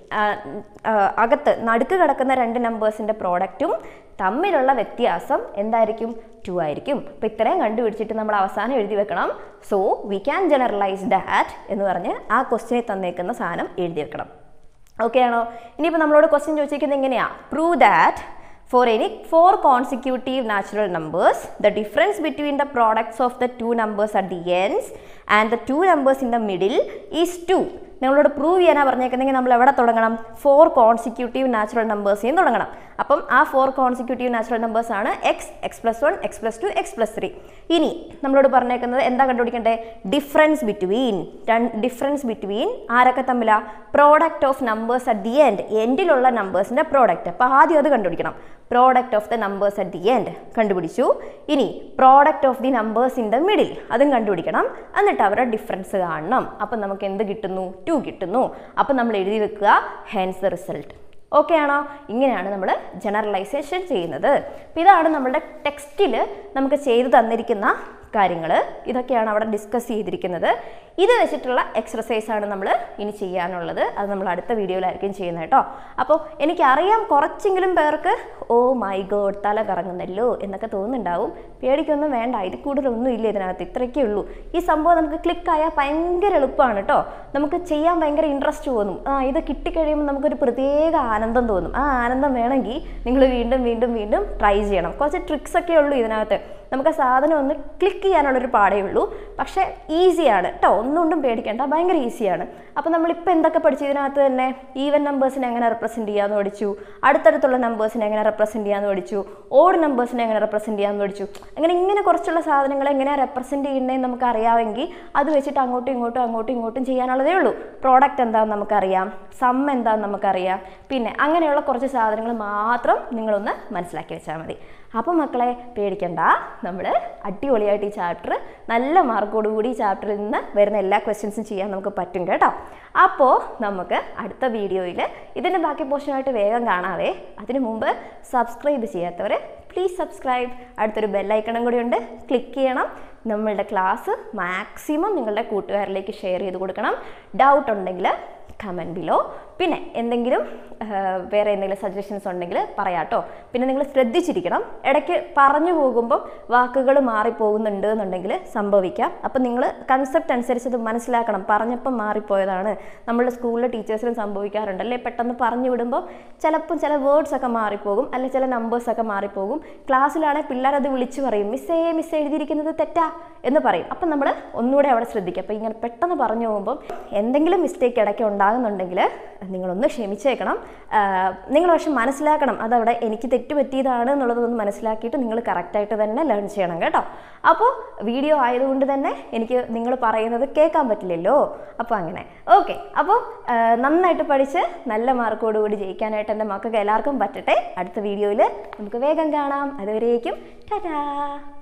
അകത്ത് നടുക്ക് കിടക്കുന്ന രണ്ട് നമ്പേഴ്സിൻ്റെ പ്രോഡക്റ്റും തമ്മിലുള്ള വ്യത്യാസം എന്തായിരിക്കും ടു ആയിരിക്കും അപ്പോൾ ഇത്രയും കണ്ടുപിടിച്ചിട്ട് നമ്മൾ അവസാനം എഴുതി വെക്കണം so we can generalise that എന്ന് പറഞ്ഞ് ആ ക്വസ്റ്റ്യനിൽ തന്നേക്കുന്ന സാധനം എഴുതി വെക്കണം ഓക്കെ ആണോ ഇനിയിപ്പോൾ നമ്മളോട് ക്വസ്റ്റ്യൻ ചോദിച്ചിരിക്കുന്നത് എങ്ങനെയാ prove that for any four consecutive natural numbers the difference between the products of the two numbers at the ends and the two numbers in the middle is two നിങ്ങളോട് prove ചെയ്യാനാണ് പറഞ്ഞേക്കുന്നെങ്കിൽ നമ്മൾ എവിടെ തുടങ്ങണം four consecutive natural നമ്പേഴ്സിൽ തുടങ്ങണം അപ്പം ആ four consecutive natural numbers ആണ് x x plus one x plus two x plus three ഇനി നമ്മളോട് പറഞ്ഞേക്കുന്നത് എന്താ കണ്ടുപിടിക്കണ്ടേ ഡിഫറൻസ് ബിറ്റ്വീൻ ഡിഫറൻസ് ബിറ്റ്വീൻ ആരൊക്കെ തമ്മിലാ product of numbers at the end എൻഡിലുള്ള നമ്പേഴ്സിൻ്റെ പ്രോഡക്റ്റ് അപ്പോൾ ആദ്യം അത് കണ്ടുപിടിക്കണം product of the numbers at the end കണ്ടുപിടിച്ചു ഇനി product of the numbers in the middle അതും കണ്ടുപിടിക്കണം എന്നിട്ട് അവരുടെ ഡിഫറൻസ് കാണണം അപ്പം നമുക്ക് എന്ത് കിട്ടുന്നു ടു കിട്ടുന്നു അപ്പം നമ്മൾ എഴുതി വെക്കുക ഹെൻസ് ദ റിസൾട്ട് ഓക്കെ ആണോ ഇങ്ങനെയാണ് നമ്മൾ ജനറലൈസേഷൻ ചെയ്യുന്നത് അപ്പോൾ ഇതാണ് നമ്മുടെ ടെക്സ്റ്റിൽ നമുക്ക് ചെയ്തു തന്നിരിക്കുന്ന കാര്യങ്ങൾ ഇതൊക്കെയാണ് അവിടെ ഡിസ്കസ് ചെയ്തിരിക്കുന്നത് ഇത് വെച്ചിട്ടുള്ള എക്സർസൈസ് ആണ് നമ്മൾ ഇനി ചെയ്യാനുള്ളത് അത് നമ്മൾ അടുത്ത വീഡിയോയിലായിരിക്കും ചെയ്യുന്നത് കേട്ടോ അപ്പോൾ എനിക്കറിയാം കുറച്ചെങ്കിലും പേർക്ക് ഓ മൈ ഗോഡ് തല കറങ്ങുന്നല്ലോ എന്നൊക്കെ തോന്നുന്നുണ്ടാവും പേടിക്കൊന്നും വേണ്ട ഇത് കൂടുതലൊന്നും ഇല്ല ഇതിനകത്ത് ഇത്രയൊക്കെ ഉള്ളൂ ഈ സംഭവം നമുക്ക് ക്ലിക്കായാൽ ഭയങ്കര എളുപ്പമാണ് കേട്ടോ നമുക്ക് ചെയ്യാൻ ഭയങ്കര ഇൻട്രസ്റ്റ് തോന്നും ആ ഇത് കിട്ടിക്കഴിയുമ്പോൾ നമുക്കൊരു പ്രത്യേക ആനന്ദം തോന്നും ആ ആനന്ദം വേണമെങ്കിൽ നിങ്ങൾ വീണ്ടും വീണ്ടും വീണ്ടും ട്രൈ ചെയ്യണം കുറച്ച് ട്രിക്സ് ഒക്കെ ഉള്ളൂ ഇതിനകത്ത് നമുക്ക് ആ സാധനം ഒന്ന് ക്ലിക്ക് ചെയ്യാനുള്ളൊരു പാടേ ഉള്ളൂ പക്ഷേ ഈസിയാണ് കേട്ടോ ഒന്നുകൊണ്ടും പേടിക്കേണ്ട ഭയങ്കര ഈസിയാണ് അപ്പോൾ നമ്മളിപ്പോൾ എന്തൊക്കെ പഠിച്ചു ഇതിനകത്ത് തന്നെ ഈവൻ നമ്പേഴ്സിനെ എങ്ങനെ റെപ്രസെൻറ്റ് ചെയ്യാമെന്ന് പഠിച്ചു അടുത്തടുത്തുള്ള നമ്പേഴ്സിനെ എങ്ങനെ റെപ്രസെൻറ്റ് ചെയ്യാമെന്ന് പഠിച്ചു ഓഡ് നമ്പേഴ്സിനെ എങ്ങനെ റെപ്രസെൻറ്റ് ചെയ്യാമെന്ന് പഠിച്ചു അങ്ങനെ ഇങ്ങനെ കുറച്ചുള്ള സാധനങ്ങളെ എങ്ങനെ റെപ്രസെൻറ്റ് ചെയ്യണേന്ന് നമുക്ക് അറിയാമെങ്കിൽ അത് വെച്ചിട്ട് അങ്ങോട്ടും ഇങ്ങോട്ടും അങ്ങോട്ടും ഇങ്ങോട്ടും ചെയ്യാനുള്ളതേ ഉള്ളൂ പ്രോഡക്റ്റ് എന്താണെന്ന് നമുക്കറിയാം സം എന്താണെന്ന് നമുക്കറിയാം പിന്നെ അങ്ങനെയുള്ള കുറച്ച് സാധനങ്ങൾ മാത്രം നിങ്ങളൊന്ന് മനസ്സിലാക്കി വെച്ചാൽ മതി അപ്പം മക്കളെ പേടിക്കണ്ട നമ്മൾ അടിപൊളിയായിട്ട് ഈ ചാപ്റ്റർ നല്ല മാർക്കോടുകൂടി ഈ ചാപ്റ്ററിൽ നിന്ന് വരുന്ന എല്ലാ ക്വസ്റ്റ്യൻസും ചെയ്യാൻ നമുക്ക് പറ്റും കേട്ടോ അപ്പോൾ നമുക്ക് അടുത്ത വീഡിയോയിൽ ഇതിൻ്റെ ബാക്കി പോർഷനായിട്ട് വേഗം കാണാവേ അതിനു മുമ്പ് സബ്സ്ക്രൈബ് ചെയ്യാത്തവർ പ്ലീസ് സബ്സ്ക്രൈബ് അടുത്തൊരു ബെല്ലൈക്കണും കൂടി ഉണ്ട് ക്ലിക്ക് ചെയ്യണം നമ്മളുടെ ക്ലാസ് മാക്സിമം നിങ്ങളുടെ കൂട്ടുകാരിലേക്ക് ഷെയർ ചെയ്ത് കൊടുക്കണം ഡൗട്ട് ഉണ്ടെങ്കിൽ കമൻറ്റ് ബിലോ പിന്നെ എന്തെങ്കിലും ആ, വേറെ എന്തെങ്കിലും സജഷൻസ് ഉണ്ടെങ്കിൽ പറയാട്ടോ പിന്നെ നിങ്ങൾ ശ്രദ്ധിച്ചിരിക്കണം ഇടയ്ക്ക് പറഞ്ഞു പോകുമ്പം വാക്കുകൾ മാറിപ്പോകുന്നുണ്ട് എന്നുണ്ടെങ്കിൽ സംഭവിക്കാം അപ്പം നിങ്ങൾ കൺസെപ്റ്റ് അനുസരിച്ച് അത് മനസ്സിലാക്കണം പറഞ്ഞപ്പം മാറിപ്പോയതാണ് നമ്മളുടെ സ്കൂളിലെ ടീച്ചേഴ്സിനും സംഭവിക്കാറുണ്ട് അല്ലേ പെട്ടെന്ന് പറഞ്ഞു വിടുമ്പോൾ ചിലപ്പം ചില വേർഡ്സ് ഒക്കെ മാറിപ്പോകും അല്ലെ ചില നമ്പേഴ്സ് ഒക്കെ മാറിപ്പോകും ക്ലാസ്സിലാണെങ്കിൽ പിള്ളേരത് വിളിച്ചു പറയും മിസ്സേ മിസ് എഴുതിയിരിക്കുന്നത് തെറ്റാ എന്ന് പറയും അപ്പം നമ്മൾ ഒന്നുകൂടെ അവിടെ ശ്രദ്ധിക്കുക അപ്പോൾ ഇങ്ങനെ പെട്ടെന്ന് പറഞ്ഞു പോകുമ്പം എന്തെങ്കിലും മിസ്റ്റേക്ക് ഇടയ്ക്ക് ഉണ്ടാകുന്നുണ്ടെങ്കിൽ നിങ്ങളൊന്ന് ക്ഷമിച്ചേക്കണം നിങ്ങൾ പക്ഷെ മനസ്സിലാക്കണം അതവിടെ എനിക്ക് തെറ്റ് പറ്റിയതാണ് എന്നുള്ളതൊന്ന് മനസ്സിലാക്കിയിട്ട് നിങ്ങൾ കറക്റ്റായിട്ട് തന്നെ ലേൺ ചെയ്യണം കേട്ടോ അപ്പോൾ വീഡിയോ ആയതുകൊണ്ട് തന്നെ എനിക്ക് നിങ്ങൾ പറയുന്നത് കേൾക്കാൻ പറ്റില്ലല്ലോ അപ്പോൾ അങ്ങനെ ഓക്കെ അപ്പോൾ നന്നായിട്ട് പഠിച്ച് നല്ല മാർക്കോടുകൂടി ജയിക്കാനായിട്ട് എൻ്റെ മക്കൾക്ക് എല്ലാവർക്കും പറ്റട്ടെ അടുത്ത വീഡിയോയിൽ നമുക്ക് വേഗം കാണാം അതുവരേക്കും ടാറ്റാ